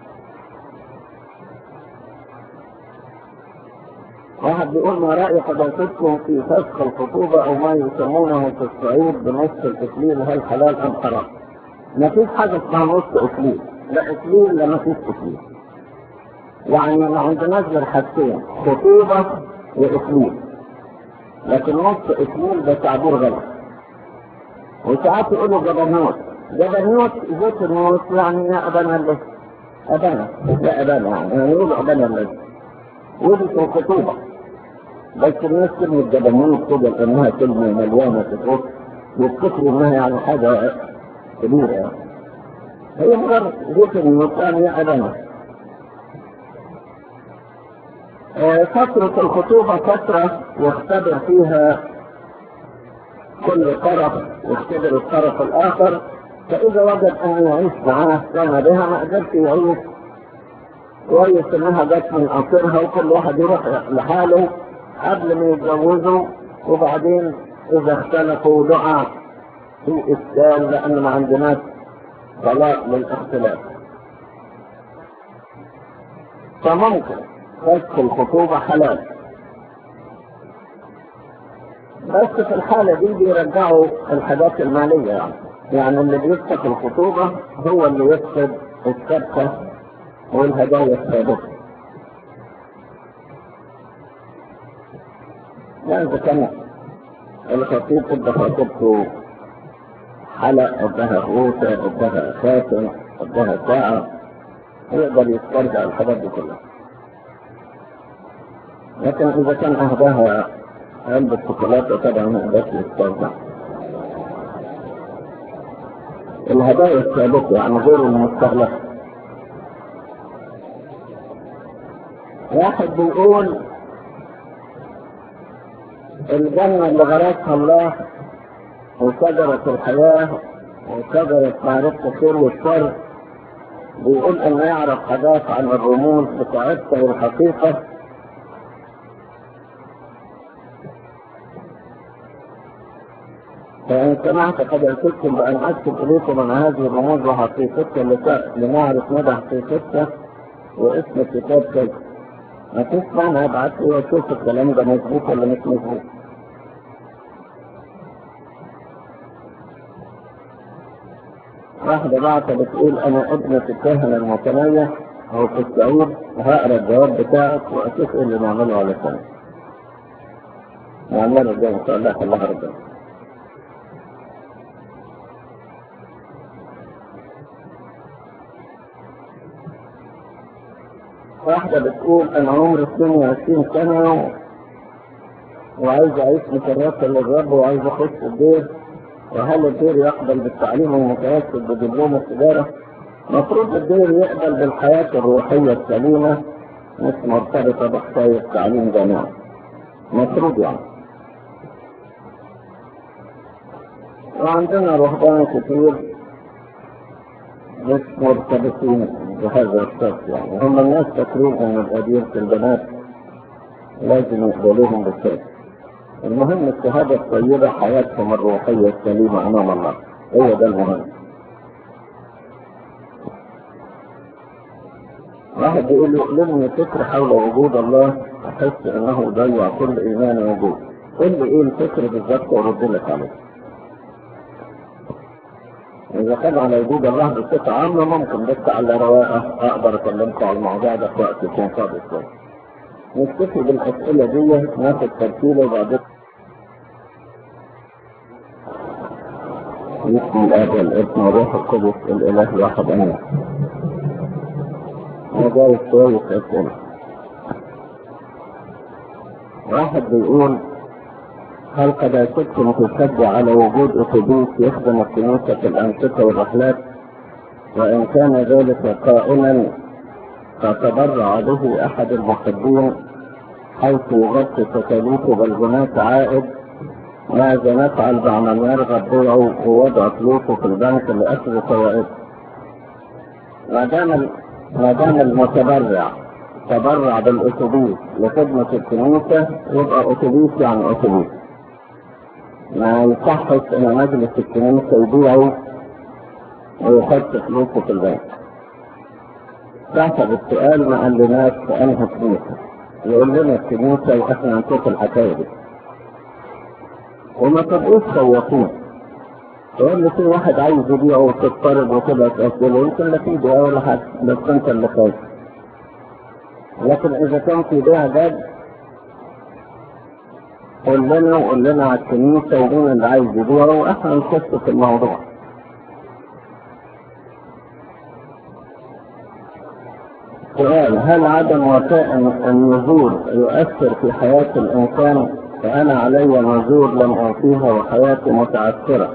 واحد بيقول ما رأي حضرتكم في فسخ الخطوبة أو ما يسمونه في الصعيد بنص الإكليل هل حلال أم حرام؟ ما فيش حاجة اسمها نص إكليل لا إكليل لا ما فيش إكليل يعني ما عندناش غير حاجتين خطوبة وإكليل لكن نص إكليل ده تعبير غلط وساعات يقولوا جبنوت جبنوت زيت النوت يعني يا أبانا الذي أبانا لا أبانا يعني يعني يقولوا أبانا الذي ودي في الخطوبة بس الناس كلمة جبنوت كده لأنها كلمة مليانة تفوت يفتكروا إنها يعني حاجة كبيرة يعني هي مجرد زيت النوت يعني يا أبانا فترة الخطوبة فترة يختبر فيها كل طرف يختبر الطرف الآخر فإذا وجد أن يعيش معاه كان بها ما قدرش يعيش كويس إنها جت من قصرها وكل واحد يروح لحاله قبل ما يتجوزوا وبعدين إذا اختلفوا دعاء في إشكال لأن ما عندناش طلاق للاختلاف فممكن فسخ الخطوبة حلال بس في الحالة دي بيرجعوا الحاجات المالية يعني يعني اللي بيفسخ الخطوبة هو اللي يفسد الشبكة والهدايا السابقة يعني إذا كان الخطيب تبقى خطيبته حلق ادها غوطة ادها خاتم ادها ساعة يقدر يسترجع الحاجات دي كلها لكن إذا كان أهداها علبة شوكولاتة طبعا ما يقدرش يسترجع الهدايا السابقة يعني غير المستغلقة واحد بيقول الجنة اللي غرسها الله وشجرة الحياة وشجرة معرفة الخير والشر بيقول انه يعرف حاجات عن الرموز بتاعتها والحقيقة فإن سمعت قد أتيتم بأن أكتب إليكم أن هذه الرموز وحقيقتها لت- لنعرف مدى حقيقتها واسم الكتاب كذا ما تسمع أنا أبعت لي وأشوف الكلام ده مظبوط ولا مش مظبوط واحدة بعتة بتقول أنا ابنة الكاهنة المتنية أو في السعود هقرا الجواب بتاعك وأشوف إيه اللي نعمله على سنة. نعمله الجاي إن شاء الله خليها ربنا. واحدة بتقول أنا عمري 22 سنة وعايز أعيش مكرسة للرب وعايز أخش الدير وهل الدير يقبل بالتعليم المتوسط بدبلوم التجارة؟ المفروض الدير يقبل بالحياة الروحية السليمة مش مرتبطة بحكاية تعليم جامعي. مفروض يعني. وعندنا رهبان كتير مش مرتبطين بهذا الشخص يعني هم الناس فاكرين ان الأدير في البنات لازم يقبلوهم بالشيء المهم الشهادة الطيبة حياتهم الروحية السليمة أمام الله هو ده المهم واحد بيقول يؤلمني فكر حول وجود الله أحس أنه ضيع كل إيمان وجود قل لي إيه الفكر بالظبط وأرد لك عليه إذا كان على وجود الله بصفة عامة ممكن بس على رواقة أقدر أكلمكم على الموضوع ده في وقت يكون فاضي شوية. نكتفي بالأسئلة دي ناخد ترتيبة وبعدين بسم الآب والابن والروح القدس الإله الواحد آمين. وجاي شوية أسئلة. واحد بيقول هل قد أشكتم تشجع على وجود أتوبيس يخدم الكنيسة في الأنشطة والرحلات وإن كان ذلك قائما فتبرع به أحد المحبين حيث يغطي تكاليف بل هناك عائد ماذا نفعل بعد من يرغب بيعه ووضع فلوسه في البنك لأخذ فوائد ما دام ما دام المتبرع تبرع بالأتوبيس لخدمة الكنيسة يبقى أتوبيس يعني أتوبيس ما يصحش ان مجلس الكنيسة يبيعه ويحط فلوسه في البنك. حسب السؤال ما قالناش في انهي كنيسة. يقول لنا الكنيسة واحنا نشوف الحكاية دي. وما تبقوش خوافين. تقول لي في واحد عايز يبيعه وتضطرب وكده تأكله يمكن لا في بيع ولا حاجة بس انت اللي خايف. لكن اذا كان في بيع جد قول لنا وقول لنا على الكنيسة ومين اللي عايز يبيعه واحنا نخش في الموضوع. سؤال هل عدم وفاء النذور يؤثر في حياة الإنسان؟ فأنا علي نذور لم أوفيها وحياتي متعثرة.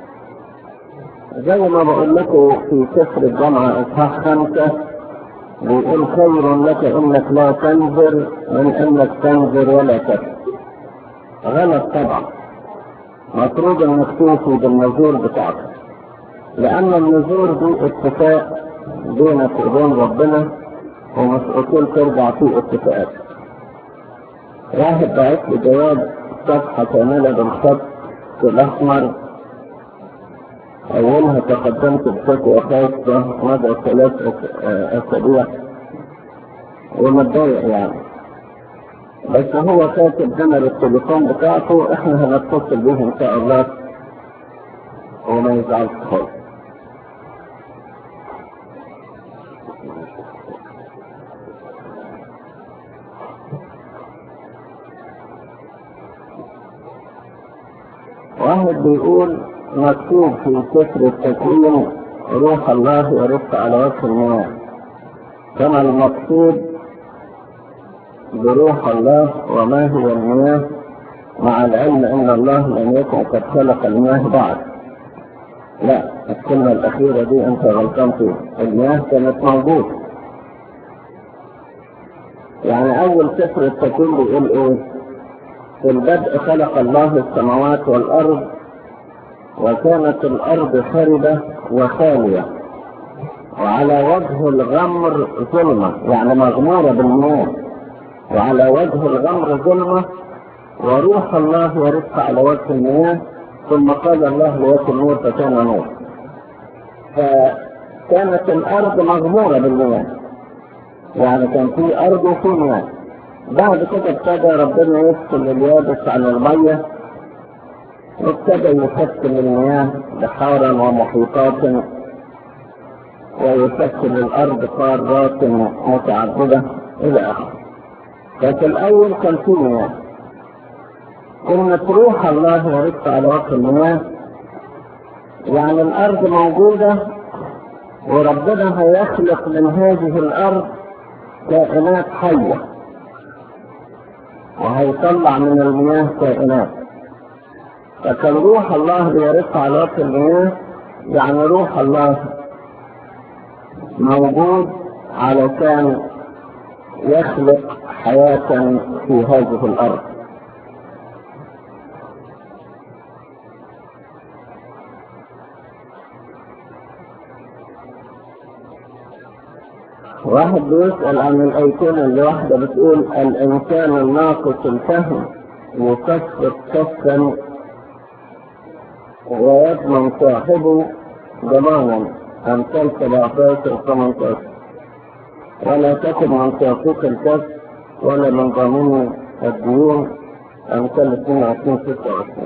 زي ما بقول لكم في سفر الجامعة إصحاح خمسة بيقول خير لك إنك لا تنذر من إنك تنذر ولا تكذب. غلط طبعا مفروض انك توفي بالنذور بتاعتك لان النذور دي اتفاق بينك وبين ربنا ومش اصول ترجع فيه اتفاقات واحد بعت لي جواب صفحة كاملة بالخط الأحمر أولها تقدمت بفتوى خاصة مدى ثلاث أسابيع ومتضايق يعني بس هو كاتب نمر التليفون بتاعته احنا هنتصل به ان شاء الله وما يزعلش خالص واحد بيقول مكتوب في سفر التكوين روح الله يرف على وجه المياه كما المقصود بروح الله وما هو المياه مع العلم ان الله لم يكن قد خلق المياه بعد لا الكلمة الأخيرة دي أنت غلطان فيها المياه كانت موجودة يعني أول سفر التكوين بيقول إيه؟ في البدء خلق الله السماوات والأرض وكانت الأرض خربة وخالية وعلى وجه الغمر ظلمة يعني مغمورة بالمياه وعلى وجه الغمر ظلمة وروح الله يرف على وجه المياه ثم قال الله ليكن نور فكان نور فكانت الارض مغموره بالمياه يعني كان في ارض وفي مياه بعد كده ابتدى ربنا يفصل اليابس عن الميه وابتدى يسكن المياه بحارا ومحيطات ويسكن الارض قارات متعدده الى اخره ففي الاول كان في مياه كلمة روح الله يرد على وجه المياه يعني الارض موجودة وربنا هيخلق من هذه الارض كائنات حية وهيطلع من المياه كائنات فكان روح الله بيرد على وجه المياه يعني روح الله موجود علشان يخلق حياة في هذه الأرض واحد بيسأل عن الأيتين اللي واحدة بتقول الإنسان الناقص الفهم يكفر كفا ويضمن صاحبه ضمانا أمثال 17 18 ولا تكن عن توفيق الكف ولا من ضمين الديون أمثال 22 26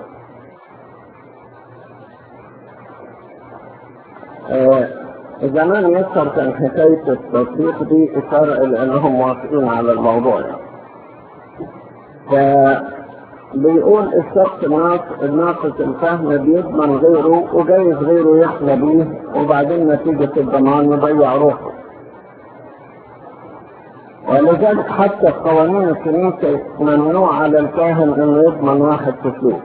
آه زمان يسر كان حكاية التصديق دي إشارة إلى أنهم موافقين على الموضوع يعني. فبيقول الشخص الناقص الفهم بيضمن غيره وجايز غيره يحلى بيه وبعدين نتيجة الضمان يضيع روحه. ولذلك حتى في قوانين الكنيسة ممنوع على الكاهن انه يضمن واحد في فلوس.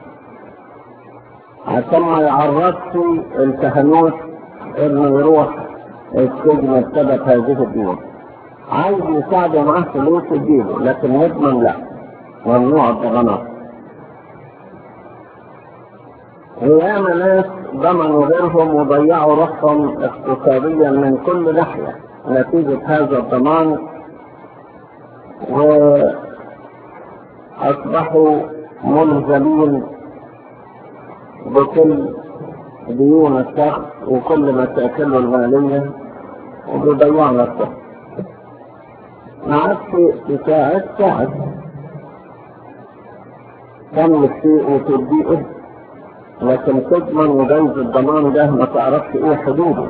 عشان ما يعرضش الكهنوت انه يروح السجن بسبب هذه الديون عايز يساعده معاه فلوس يجيبه لكن يضمن لا ممنوع الضمانات وياما ناس ضمنوا غيرهم وضيعوا روحهم اقتصاديا من كل ناحية نتيجة هذا الضمان وأصبحوا ملزمين بكل ديون الشخص وكل مشاكله المالية وبيضيع نفسه ما عادش تساعد ساعد كم الشيء وتديه لكن تضمن وجوز الضمان ده ما تعرفش ايه حدوده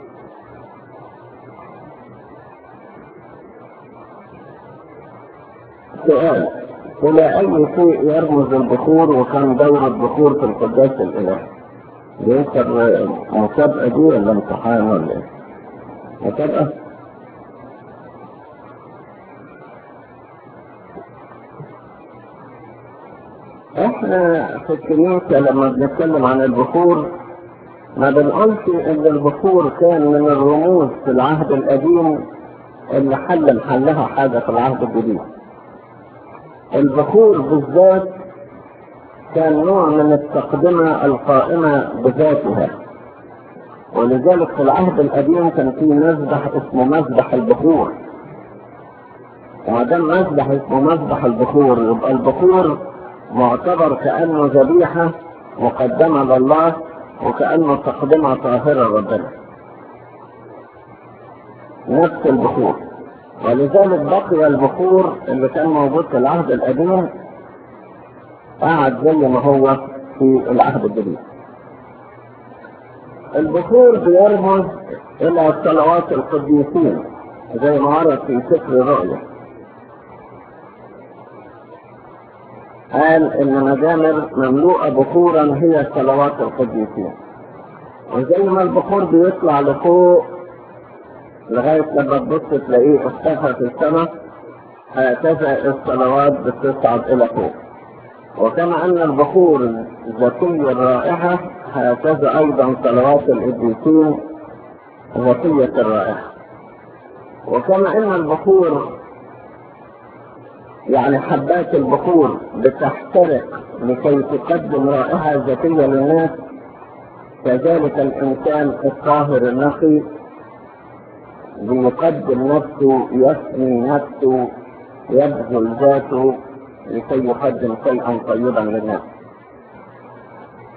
سؤال إلى أي شيء يرمز البخور وكان دور البخور في القداس الإلهي؟ بيكتب مسابقة دي ولا امتحان ولا ايه؟ مسابقة؟ احنا في الكنيسة لما بنتكلم عن البخور ما بنقولش ان البخور كان من الرموز في العهد القديم اللي حل محلها حاجة في العهد الجديد. البخور بالذات كان نوع من التقدمة القائمة بذاتها ولذلك في العهد القديم كان في مذبح اسمه مذبح البخور وما دام مذبح اسمه مذبح البخور يبقى البخور معتبر كأنه ذبيحة مقدمة لله وكأنه تقدمة طاهرة ربنا نفس البخور ولذلك بقي البخور اللي كان موجود في العهد القديم قاعد زي ما هو في العهد الجديد البخور بيرمز الى صلوات القديسين زي ما ورد في سفر الرؤيا قال ان مجامر مملوءه بخورا هي صلوات القديسين وزي ما البخور بيطلع لفوق لغايه لما تبص تلاقيه اختفى في السماء هكذا الصلوات بتصعد الى فوق وكما ان البخور ذكي الرائحة هكذا ايضا صلوات القديسين ذكية الرائحة وكما ان البخور يعني حبات البخور بتحترق لكي تقدم رائحة ذكية للناس كذلك الانسان الطاهر النقي بيقدم نفسه يفني نفسه يبذل ذاته لكي يقدم شيئا طيبا للناس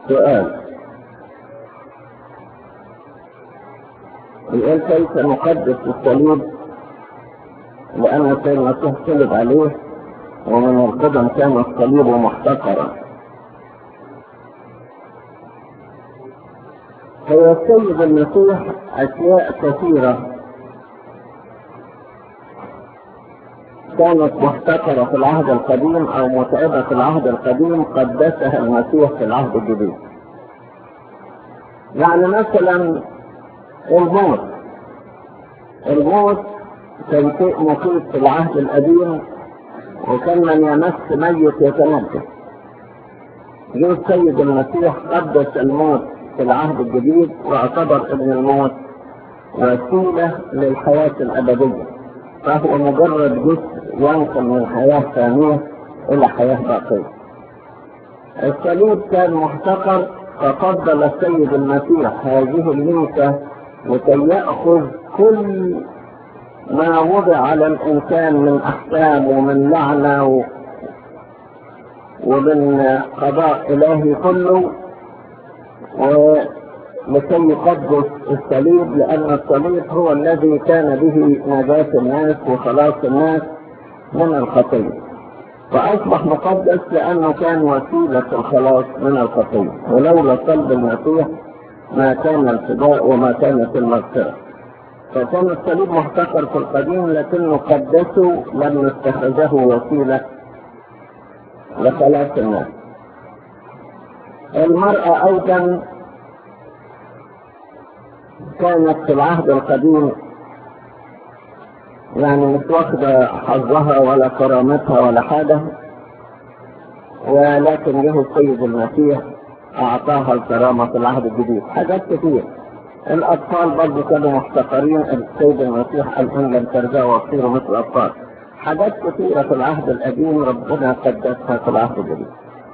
سؤال يقول كيف نقدس الصليب لأن السيد المسيح صلب عليه ومن القدم كان الصليب محتقرا هو السيد المسيح أشياء كثيرة كانت محتقرة في العهد القديم أو متعبة في العهد القديم قدسها المسيح في العهد الجديد. يعني مثلا الموت الموت كان شيء مخيف في العهد القديم وكان من يمس ميت يتنجس. جه السيد المسيح قدس الموت في العهد الجديد واعتبر ان الموت وسيلة للحياة الأبدية فهو مجرد جزء ينقل من حياة ثانية إلى حياة باقية الصليب كان محتقر ففضل السيد المسيح هذه الميتة لكي يأخذ كل ما وضع على الإنسان من أحكام ومن لعنة و... ومن قضاء إلهي كله ولكي يقدس الصليب لأن الصليب هو الذي كان به نجاة الناس وخلاص الناس من الخطية فأصبح مقدس لأنه كان وسيلة الخلاص من الخطية ولولا صلب المسيح ما كان الفداء وما كانت المغفرة فكان الصليب محتقر في القديم لكنه قدسه لم يتخذه وسيلة لخلاص الناس المرأة أيضا كانت في العهد القديم يعني مش واخدة حظها ولا كرامتها ولا حاجة ولكن له السيد المسيح أعطاها الكرامة في العهد الجديد حاجات كتير الأطفال برضه كانوا محتقرين السيد المسيح قال إن لم ترجعوا وتصيروا مثل الأطفال حاجات كثيرة في العهد القديم ربنا قدسها في العهد الجديد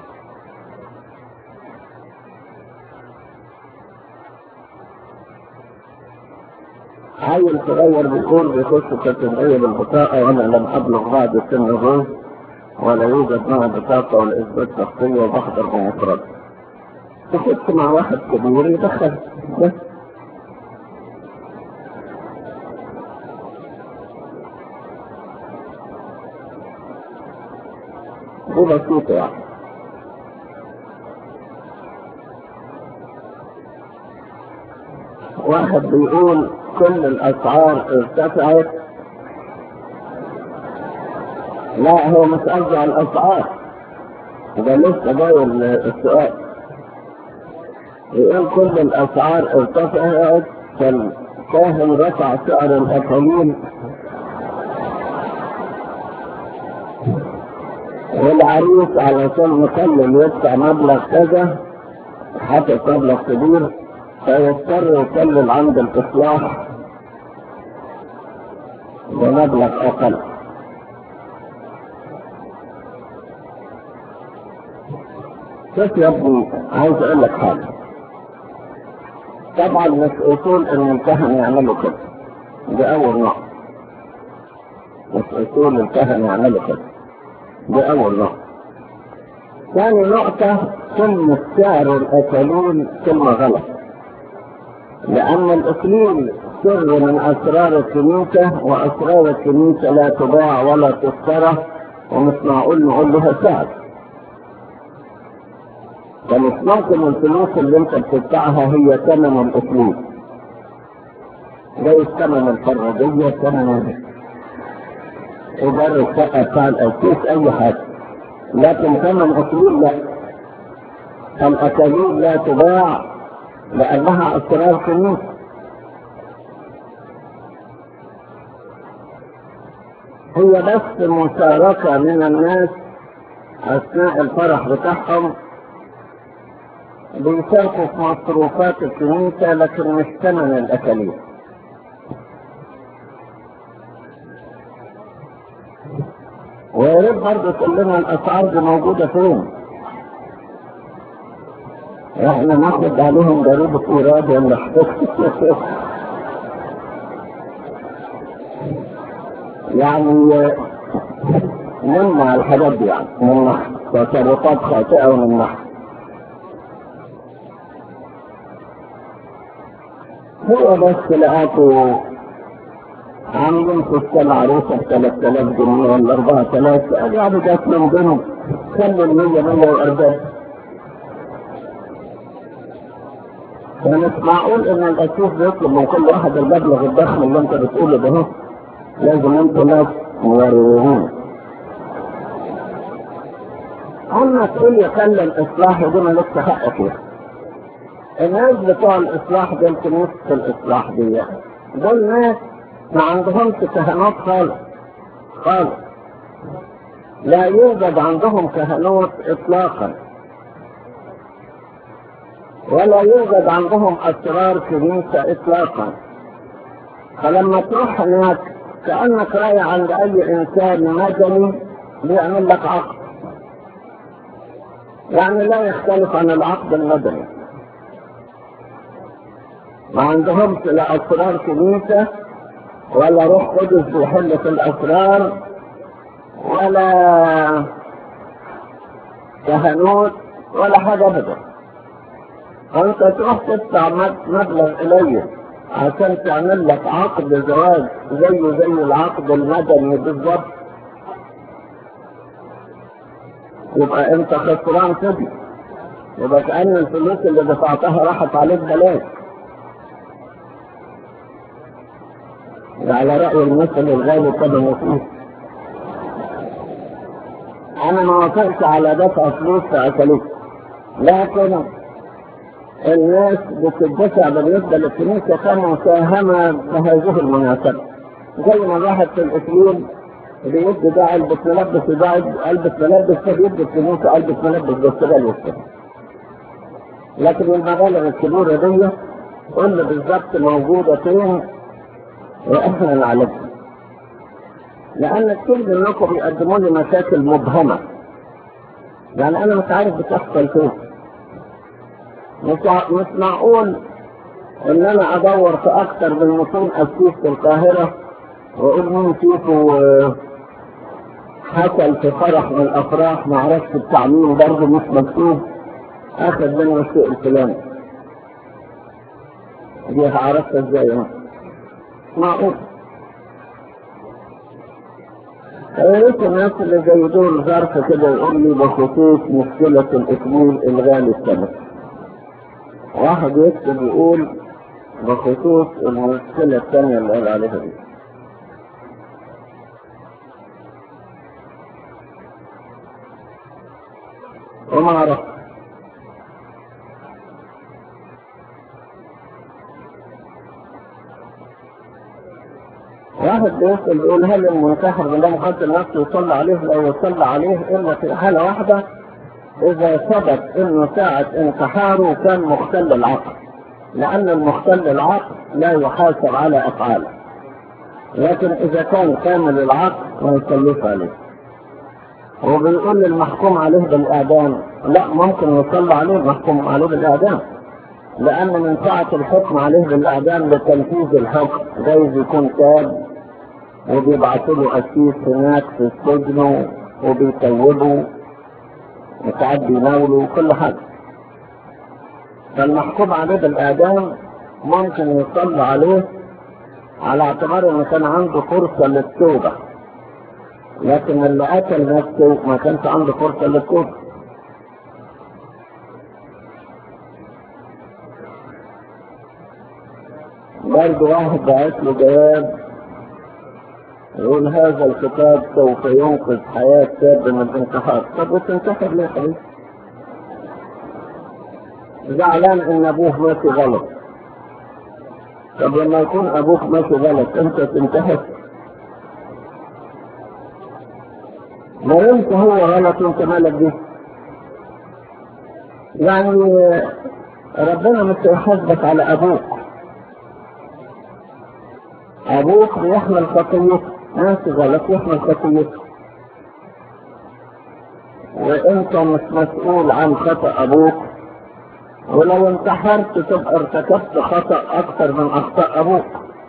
عيل صغير بيقول بيخش كاتبية بالبطاقة وأنا لم أبلغ بعد سن الرشد ولا يوجد معي بطاقة ولا إثبات شخصية وبحضر بمفرد تخش مع واحد كبير يدخل بس دي بسيطة يعني واحد بيقول كل الأسعار ارتفعت لا هو مش قصدي على الأسعار ده لسه جاي السؤال يقول كل الأسعار ارتفعت فالكاهن رفع سعر الأكاليل والعريس علشان يكلم يدفع مبلغ كذا حتى مبلغ كبير فيضطر يكلم عند الإصلاح بمبلغ أقل شوف يا ابني عايز أقول لك حاجة طبعا مش أصول إن الكهنة يعملوا كده دي أول نقطة مش أصول الكهنة يعملوا كده دي أول نقطة ثاني نقطة كلمة سعر الأكلون كلمة غلط لأن الإكليل سر من أسرار الكنيسة وأسرار الكنيسة لا تباع ولا تشترى ومش معقول نقول لها سعر فمش ممكن الفلوس اللي انت بتدفعها هي ثمن الإكليل زي ثمن الفرادية ثمن إيجار الشقة بتاع الأسيس أي حاجة لكن ثمن أكليل لا الأكاليل لا تباع لأنها أسرار كنيسة هي بس مشاركة من الناس أثناء الفرح بتاعهم بيشاركوا في مصروفات الكنيسة لكن مش ثمن الأكاليل ويا ريت برضه تقول لنا الأسعار دي موجودة فين؟ احنا ناخد عليهم ضريبة ايراد ولا يعني نمنع الحاجات دي يعني نمنع تصرفات خاطئة ونمنعها هو بس لقاته عاملين في السنة عروسة ب 3000 جنيه ولا 4000 قاعد جات من ضمن خلوا ال 100 140 فمش معقول ان الاسيس بيطلب من كل واحد المبلغ الضخم اللي انت بتقوله ده هو. لازم انتوا ناس موريين اما تقول لي خلى الاصلاح ودي مالكش حق فيها الناس بتوع الاصلاح دول كنيسة الاصلاح دي دول ناس ما عندهمش كهنوت خالص خالص لا يوجد عندهم كهنوت اطلاقا ولا يوجد عندهم اسرار كنيسة اطلاقا فلما تروح هناك كأنك رايح عند اي انسان مدني بيعمل لك عقد يعني لا يختلف عن العقد المدني ما عندهمش لا اسرار كنيسة ولا روح قدس بيحل في الاسرار ولا كهنوت ولا حاجة ابدا فانت تروح تدفع مبلغ قليل عشان تعمل لك عقد زواج زيه زي العقد المدني بالظبط يبقى انت خسران كده يبقى كأن الفلوس اللي دفعتها راحت عليك بلاش على رأي المثل الغالي كده مفيد انا ما وافقت على دفع فلوس في عسلية لكن الناس بتدفع بالنسبة للكنيسة كمساهمة بهذه المناسبة زي ما راحت في الإسلام بيدي ده ألبس ملبس وده ألبس ملبس فبيدي الكنيسة ألبس ملبس بالسبال والسبال لكن المبالغ الكبيرة دي قلنا بالظبط موجودة فين وإحنا نعالجها لأن كتير منكم بيقدموا لي مشاكل مبهمة يعني أنا مش عارف بتحصل فين مش مش معقول ان انا ادور في اكثر من 200 اسيس في القاهرة واقول مين فيكم حصل في فرح من الافراح ما عرفش التعميم برضه مش مكتوب اخذ منه الشيء الفلاني دي عرفتها ازاي مش معقول يا ريت الناس اللي زي دول ظرف كده يقول لي بخصوص مشكلة الإكميل الغالي السنة واحد يكتب يقول بخصوص المشكلة الثانية اللي قال عليها دي وما عرفت واحد بيسأل يقول هل المنتحر من دم قتل نفسه يصلى عليه لو يصلى عليه إلا في حالة واحدة إذا ثبت إنه ساعة انتحاره كان مختل العقل لأن المختل العقل لا يحاسب على أفعاله لكن إذا كان كامل العقل ما يصليش عليه وبيقول المحكوم عليه بالإعدام لا ممكن يصلى عليه محكوم عليه بالإعدام لأن من ساعة الحكم عليه بالإعدام لتنفيذ الحكم جايز يكون تاب وبيبعثوا له أسيس هناك في السجن وبيطيبوا وساعات بيناولوا كل حاجة فالمحكوم عليه بالإعدام ممكن يصلى عليه على اعتبار انه كان عنده فرصة للتوبة لكن اللي قتل نفسه ما كانش عنده فرصة للتوبة برضه واحد بعت له جواب يقول هذا الكتاب سوف ينقذ حياة شاب من الانتحار طب وتنتحر ليه حبيبي؟ زعلان ان ابوه ماشي غلط طب لما يكون ابوك ماشي غلط انت تنتحر لو انت هو غلط وانت مالك بيه يعني ربنا مش هيحاسبك على ابوك ابوك بيحمل خطيته ماشي غلط يحمل خطيته وانت مش مسؤول عن خطأ ابوك ولو انتحرت تبقى ارتكبت خطأ اكثر من اخطاء ابوك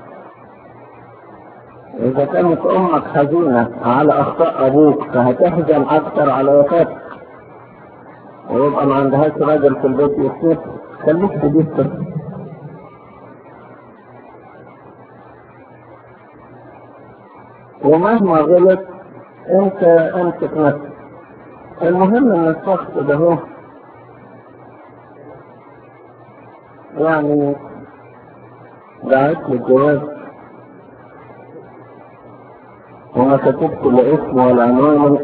اذا كانت امك حزينة على اخطاء ابوك فهتحزن اكثر على وفاتك ويبقى ما عندهاش راجل في البيت يسيب خليك في بيتك ومهما غلط انت امسك نفسك المهم ان الشخص ده هو يعني دعيت للجواز وما كتبت لا اسمه ولا عنوانه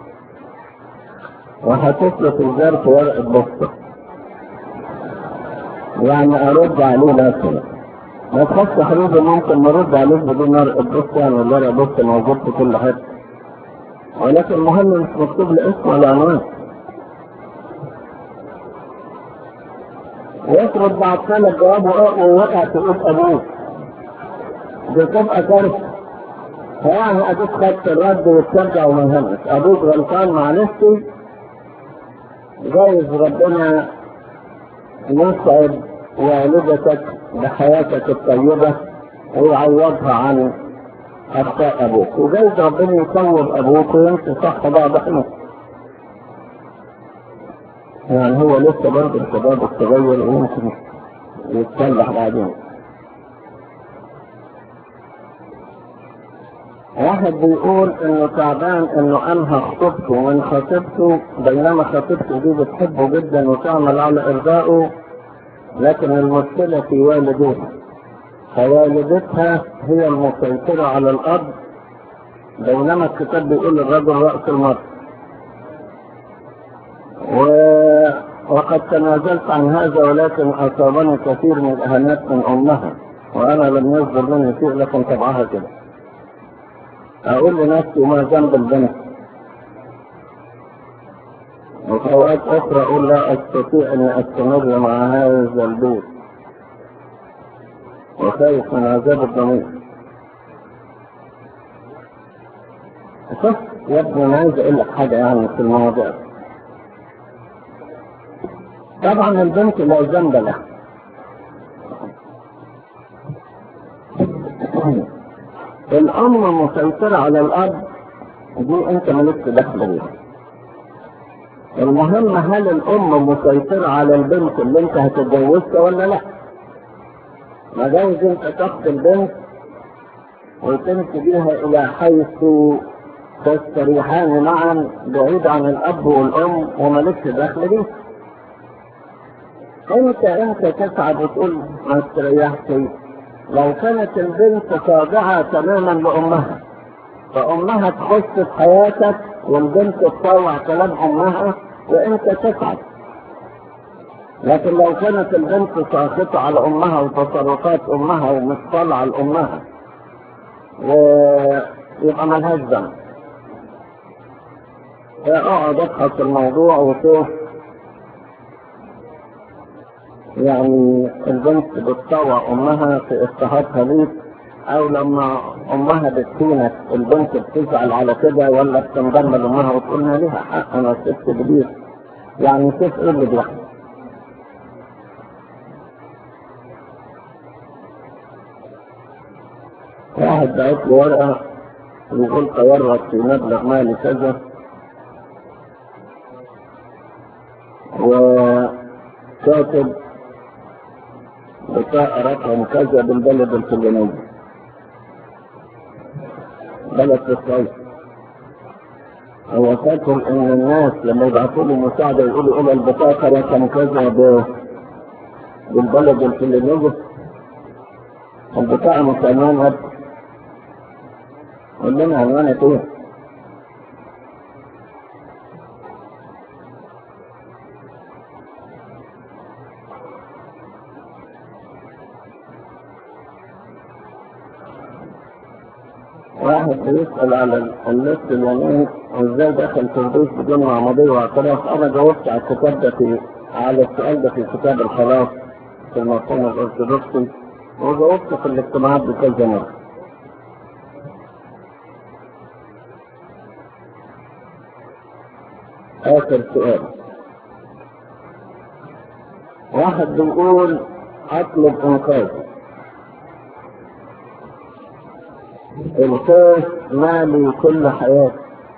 وهتطلق الظرف ورقة بسطة يعني ارد عليه مثلا ما تخص حبيبي ممكن نرد عليه بدون ورقة بسطة يعني الورقة بسطة موجود في كل حتة ولكن المهم مش مكتوب لي اسمه ولا عنوان ويفرض بعد سنة جواب ووقع تقول أبوك دي تبقى كارثة فيعني أديك خدت الرد وترجع وما يهمك أبوك غلطان معلش جايز ربنا يسعد والدتك بحياتك الطيبة ويعوضها عن أخطاء أبوك وجايز ربنا يصوب أبوك ويمشي صح بعض احنا يعني هو لسه برضه الشباب الصغير ويمكن يتصلح بعدين واحد بيقول انه تعبان انه انهى خطوبته من خطيبته بينما خطيبته دي بتحبه جدا وتعمل على ارضائه لكن المشكله في والدتها فوالدتها هي المسيطره على الارض بينما الكتاب بيقول الرجل راس المرء و... وقد تنازلت عن هذا ولكن اصابني كثير من الاهانات من امها وانا لم يصدر مني شيء لكن طبعها كده اقول لنفسي ما ذنب البنت وفي اوقات اخرى اقول لا استطيع ان استمر مع هذا البيت وخايف من عذاب الضمير شوف يا ابني انا عايز اقول لك حاجه يعني في المواضيع طبعا البنت لا ذنب لها الأم مسيطرة على الأرض دي أنت مالكش دخل بيها. المهم هل الأم مسيطرة على البنت اللي أنت هتتجوزها ولا لا؟ ما جايز أنت تاخد البنت وتمشي بيها إلى حيث تستريحان معا بعيد عن الأب والأم ومالكش دخل بيها. أنت أنت تسعد وتقول ما استريحتش لو كانت البنت خاضعة تماما لأمها فأمها تخش في حياتك والبنت تطوع كلام أمها وأنت تسعد لكن لو كانت البنت ساخطة على أمها وتصرفات أمها ومش طالعة لأمها ويبقى ملهاش ذنب فاقعد ابحث الموضوع وشوف يعني البنت بتطوع امها في اضطهادها ليك او لما امها بتهينك البنت بتزعل على كده ولا بتنضم لامها وتقول لها ليها حق انا ست كبير يعني شوف ايه اللي بيحصل واحد بعت لي ورقه يقول تورط في مبلغ مالي كذا وكاتب بطاقة رقم كذا بالبلد الفلانية بلد في الصعيد هو فاكر ان الناس لما يبعثوا له مساعدة يقولوا الى البطاقة رقم كذا ب- بالبلد الفلانية البطاقة مش عنوان هب قول لنا عنوانك ايه واحد بيسأل على ال- اللص اليمين وازاي دخل ترديس بدون معمودية واعتراف انا جاوبت على الكتاب ده في على السؤال ده في كتاب الخلاص في المفهوم الارثوذكسي وجاوبت في الاجتماعات بكذا مرة آخر سؤال واحد بيقول أطلب إنقاذي الخوف مالي كل حياتي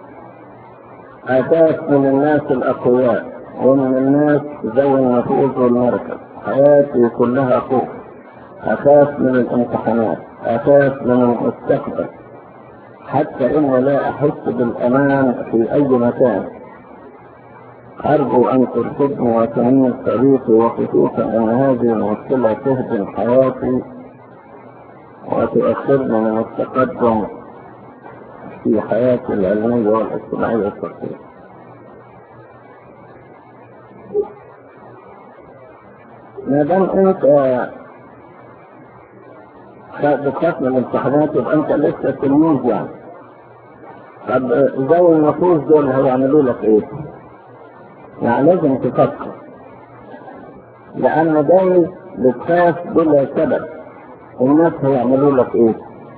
أخاف من الناس الأقوياء ومن الناس ذوي النفوذ والمركز حياتي كلها خوف أخاف من الامتحانات أخاف من المستقبل حتى إني لا أحس بالأمان في أي مكان أرجو أن ترشدني وتنير طريقي وخصوصا أن هذه المشكلة تهدم حياتي وتؤخرني من التقدم في حياتي العلمية والاجتماعية الشخصية. ما دام أنت بتخاف من الامتحانات يبقى أنت لسه تلميذ يعني. طب ذوي النفوس دول هيعملوا لك إيه؟ يعني لازم تفكر لأن داي بتخاف بلا سبب الناس هيعملوا لك ايه؟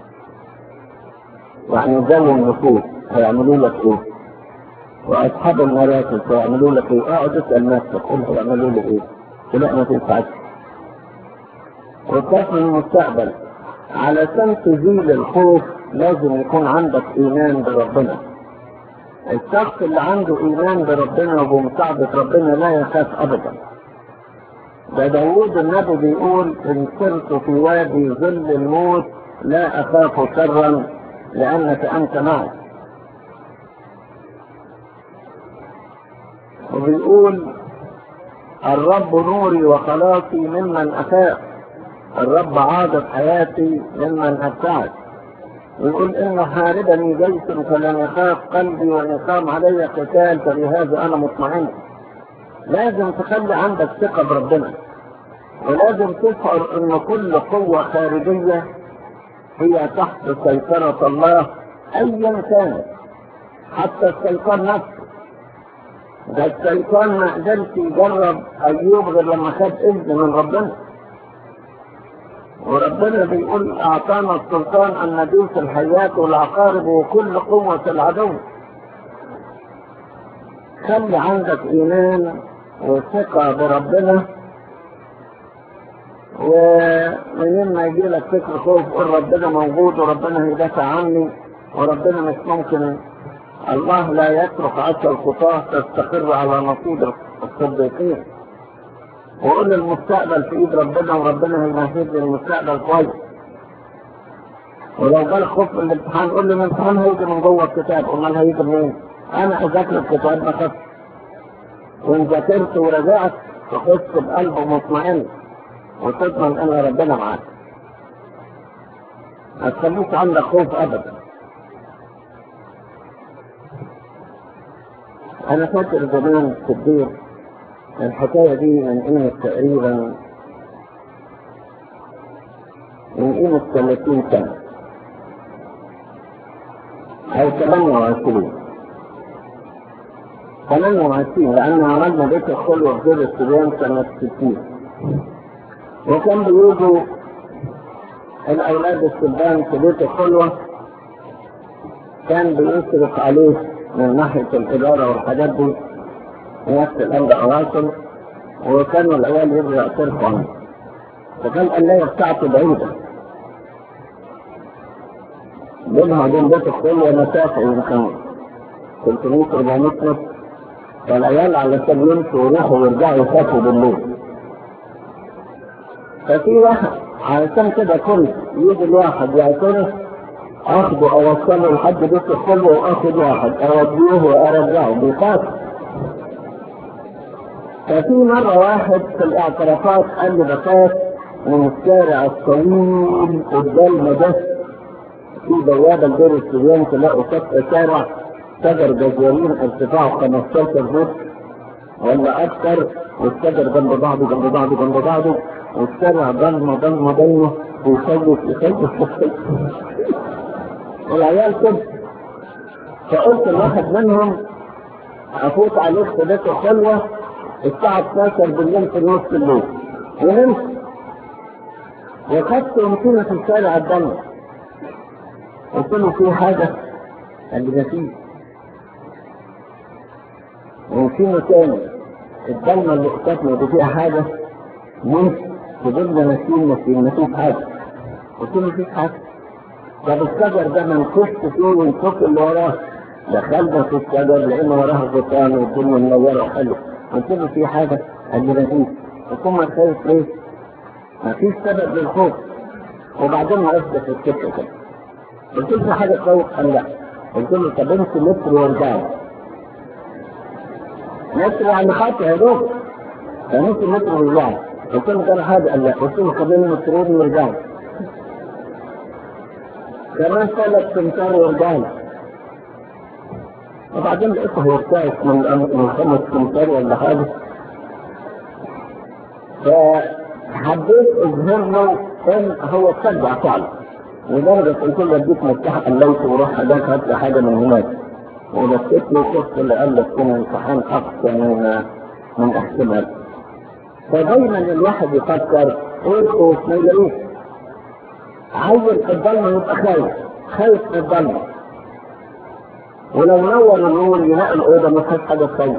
يعني ذوي النفوس هيعملوا لك ايه؟ واصحاب المراكز هيعملوا لك ايه؟ اقعد اسال نفسك قول هيعملوا لي ايه؟ لا ما تنفعش وتخاف من المستقبل علشان تزيل الخوف لازم يكون عندك ايمان بربنا الشخص اللي عنده ايمان بربنا وبمساعدة ربنا لا يخاف ابدا ده داوود النبي بيقول ان سرت في وادي ظل الموت لا اخاف شرا لانك انت معي وبيقول الرب نوري وخلاصي ممن اخاف الرب عادت حياتي ممن ابتعد يقول إن حاربني جيش فلن يخاف قلبي وإن قام علي قتال فبهذا أنا مطمئن لازم تخلي عندك ثقة بربنا ولازم تشعر أن كل قوة خارجية هي تحت سيطرة الله أيا كانت حتى الشيطان نفسه ده الشيطان ما قدرش يجرب أيوب غير لما خد إذن من ربنا وربنا بيقول اعطانا السلطان ان ندوس الحياة والعقارب وكل قوة العدو خلي عندك ايمان وثقة بربنا ومن ما يجي لك فكر خوف قول ربنا موجود وربنا هيدافع عني وربنا مش ممكن الله لا يترك عصا الخطاة تستقر على نصيب الصديقين وقول المستقبل في ايد ربنا وربنا هيمهد لي المستقبل كويس ولو جالك خوف من الامتحان قول لي الامتحان هيجي من جوه الكتاب امال هيجي منين؟ انا اذاكر الكتاب ما خدش وان ذاكرت ورجعت تخش بقلب مطمئن وتضمن ان ربنا معاك ما تخليش عندك خوف ابدا انا فاكر زمان في الدير الحكاية دي من قيمة تقريبا من قيمة 30 سنة أو 28 28 لأن عملنا بيت الخلوة في دير السودان سنة 60 وكان بيجوا الأولاد السودان في بيت الخلوة كان بيصرف عليه من ناحية الإدارة والحاجات دي نفس الأمر أواصل وكانوا العيال يبغوا يعترفوا عنه فكان القلاية بتاعته بعيدة بينها وبين بيت الخلوة مسافة يمكن 300 400 متر فالعيال علشان يمشوا ويروحوا ويرجعوا يخافوا بالليل ففي واحد علشان كده كنت يجي الواحد يعترف اخده اوصله لحد بيت الخلوة واخد واحد اوديه وارجعه بيخاف ففي مرة واحد في الاعترافات قال لي بخاف من الشارع الطويل قدام ده في بوابة لدور السبيان تلاقوا فتح شارع شجر جزيرين ارتفاعه 15 متر ولا اكثر والشجر جنب بعضه جنب بعضه جنب بعضه والشارع ضلمه ضلمه ضلمه ويخوف يخوف يخوف والعيال كده فقلت لواحد منهم افوت عليك في بيت الخلوه الساعة 12 بالليل في نص الليل ونمت وخدت ومشينا في الشارع الضلمة قلت له في حاجة قال لي مفيش ومشينا تاني الضلمة اللي قصتنا دي فيها حاجة نمت فضلنا ماشيين ماشيين مفيش حاجة قلت له مفيش حاجة طب الشجر ده ما نخش فيه ونشوف اللي وراه دخلنا في الشجر لقينا وراه غطان والدنيا منورة حلوة قلت له في حاجة قال لي مفيش قلت له خايف ليه؟ مفيش سبب للخوف وبعدين وقفت في السكة كده قلت له في حاجه كويس قال لا قلت له طب انت مصر ورجال مصر يعني خاطئ يا دوب فنص مصر ورجال قلت له كان حاجه قال لا قلت له طب انا مصريين ورجال كمان ثلاث تمثال ورجال وبعدين لقيته هو كويس من من خمس تمثال ولا حاجه فحبيت اظهر له ان هو تصدق فعلا لدرجه قلت له اديك مفتاح قليت وروح هداك هات لي حاجه من هناك ولفيت له شفت اللي قال لك كان امتحان اقصى من من احتمال فدايما الواحد يفكر خوف ما يلاقيش عايز في الضلمه يبقى خايف خايف في الضلمه ولو نور النور يلاقي الاوضه ما فيهاش حاجه خايف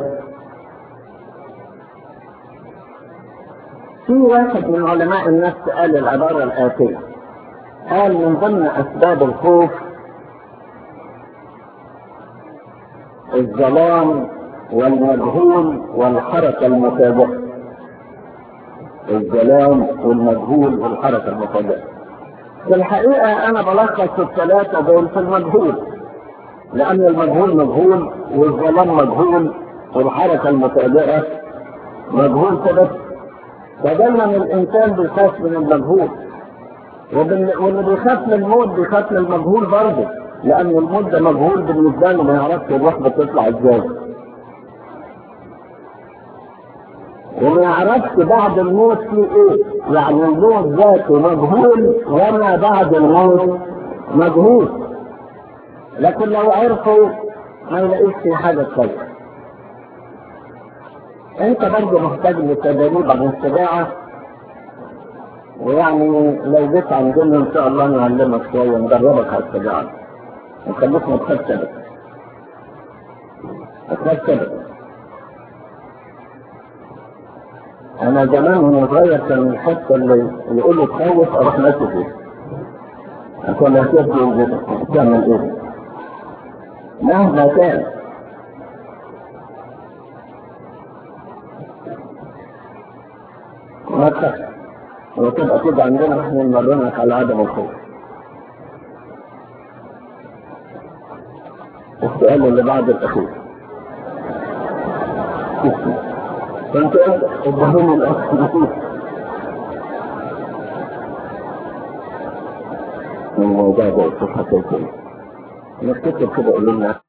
في واحد من علماء النفس قال العبارة الآتية قال من ضمن أسباب الخوف الظلام والمجهول والحركة المفاجئة الظلام والمجهول والحركة المفاجئة في الحقيقة أنا بلخص الثلاثة دول في المجهول لأن المجهول مجهول والظلام مجهول والحركة المفاجئة مجهول كده فدايما الانسان بيخاف من المجهول واللي بيخاف من الموت بيخاف من المجهول برضه لان الموت ده مجهول بالنسبه له ما يعرفش الروح بتطلع ازاي وما يعرفش بعد الموت في ايه يعني الموت ذاته مجهول وما بعد الموت مجهول لكن لو عرفوا ما يلاقيش في حاجه كويسه انت برضه محتاج لتدريب عن السباعة ويعني لو جيت عندنا ان شاء الله نعلمك شوية ندربك على السباعة ونخليك ما تخافش ابدا ما تخافش ابدا انا زمان وانا صغير كان الحته اللي يقول لي تخوف اروح ماشي فيها عشان اشوف تعمل ايه مهما كان ما تخافش وتبقى كده عندنا احنا نمرنك على عدم الخوف السؤال اللي بعد الاخير فانت ادهوني الاخير من الموضوع ده صفحة الكلمة نكتب كده قول لنا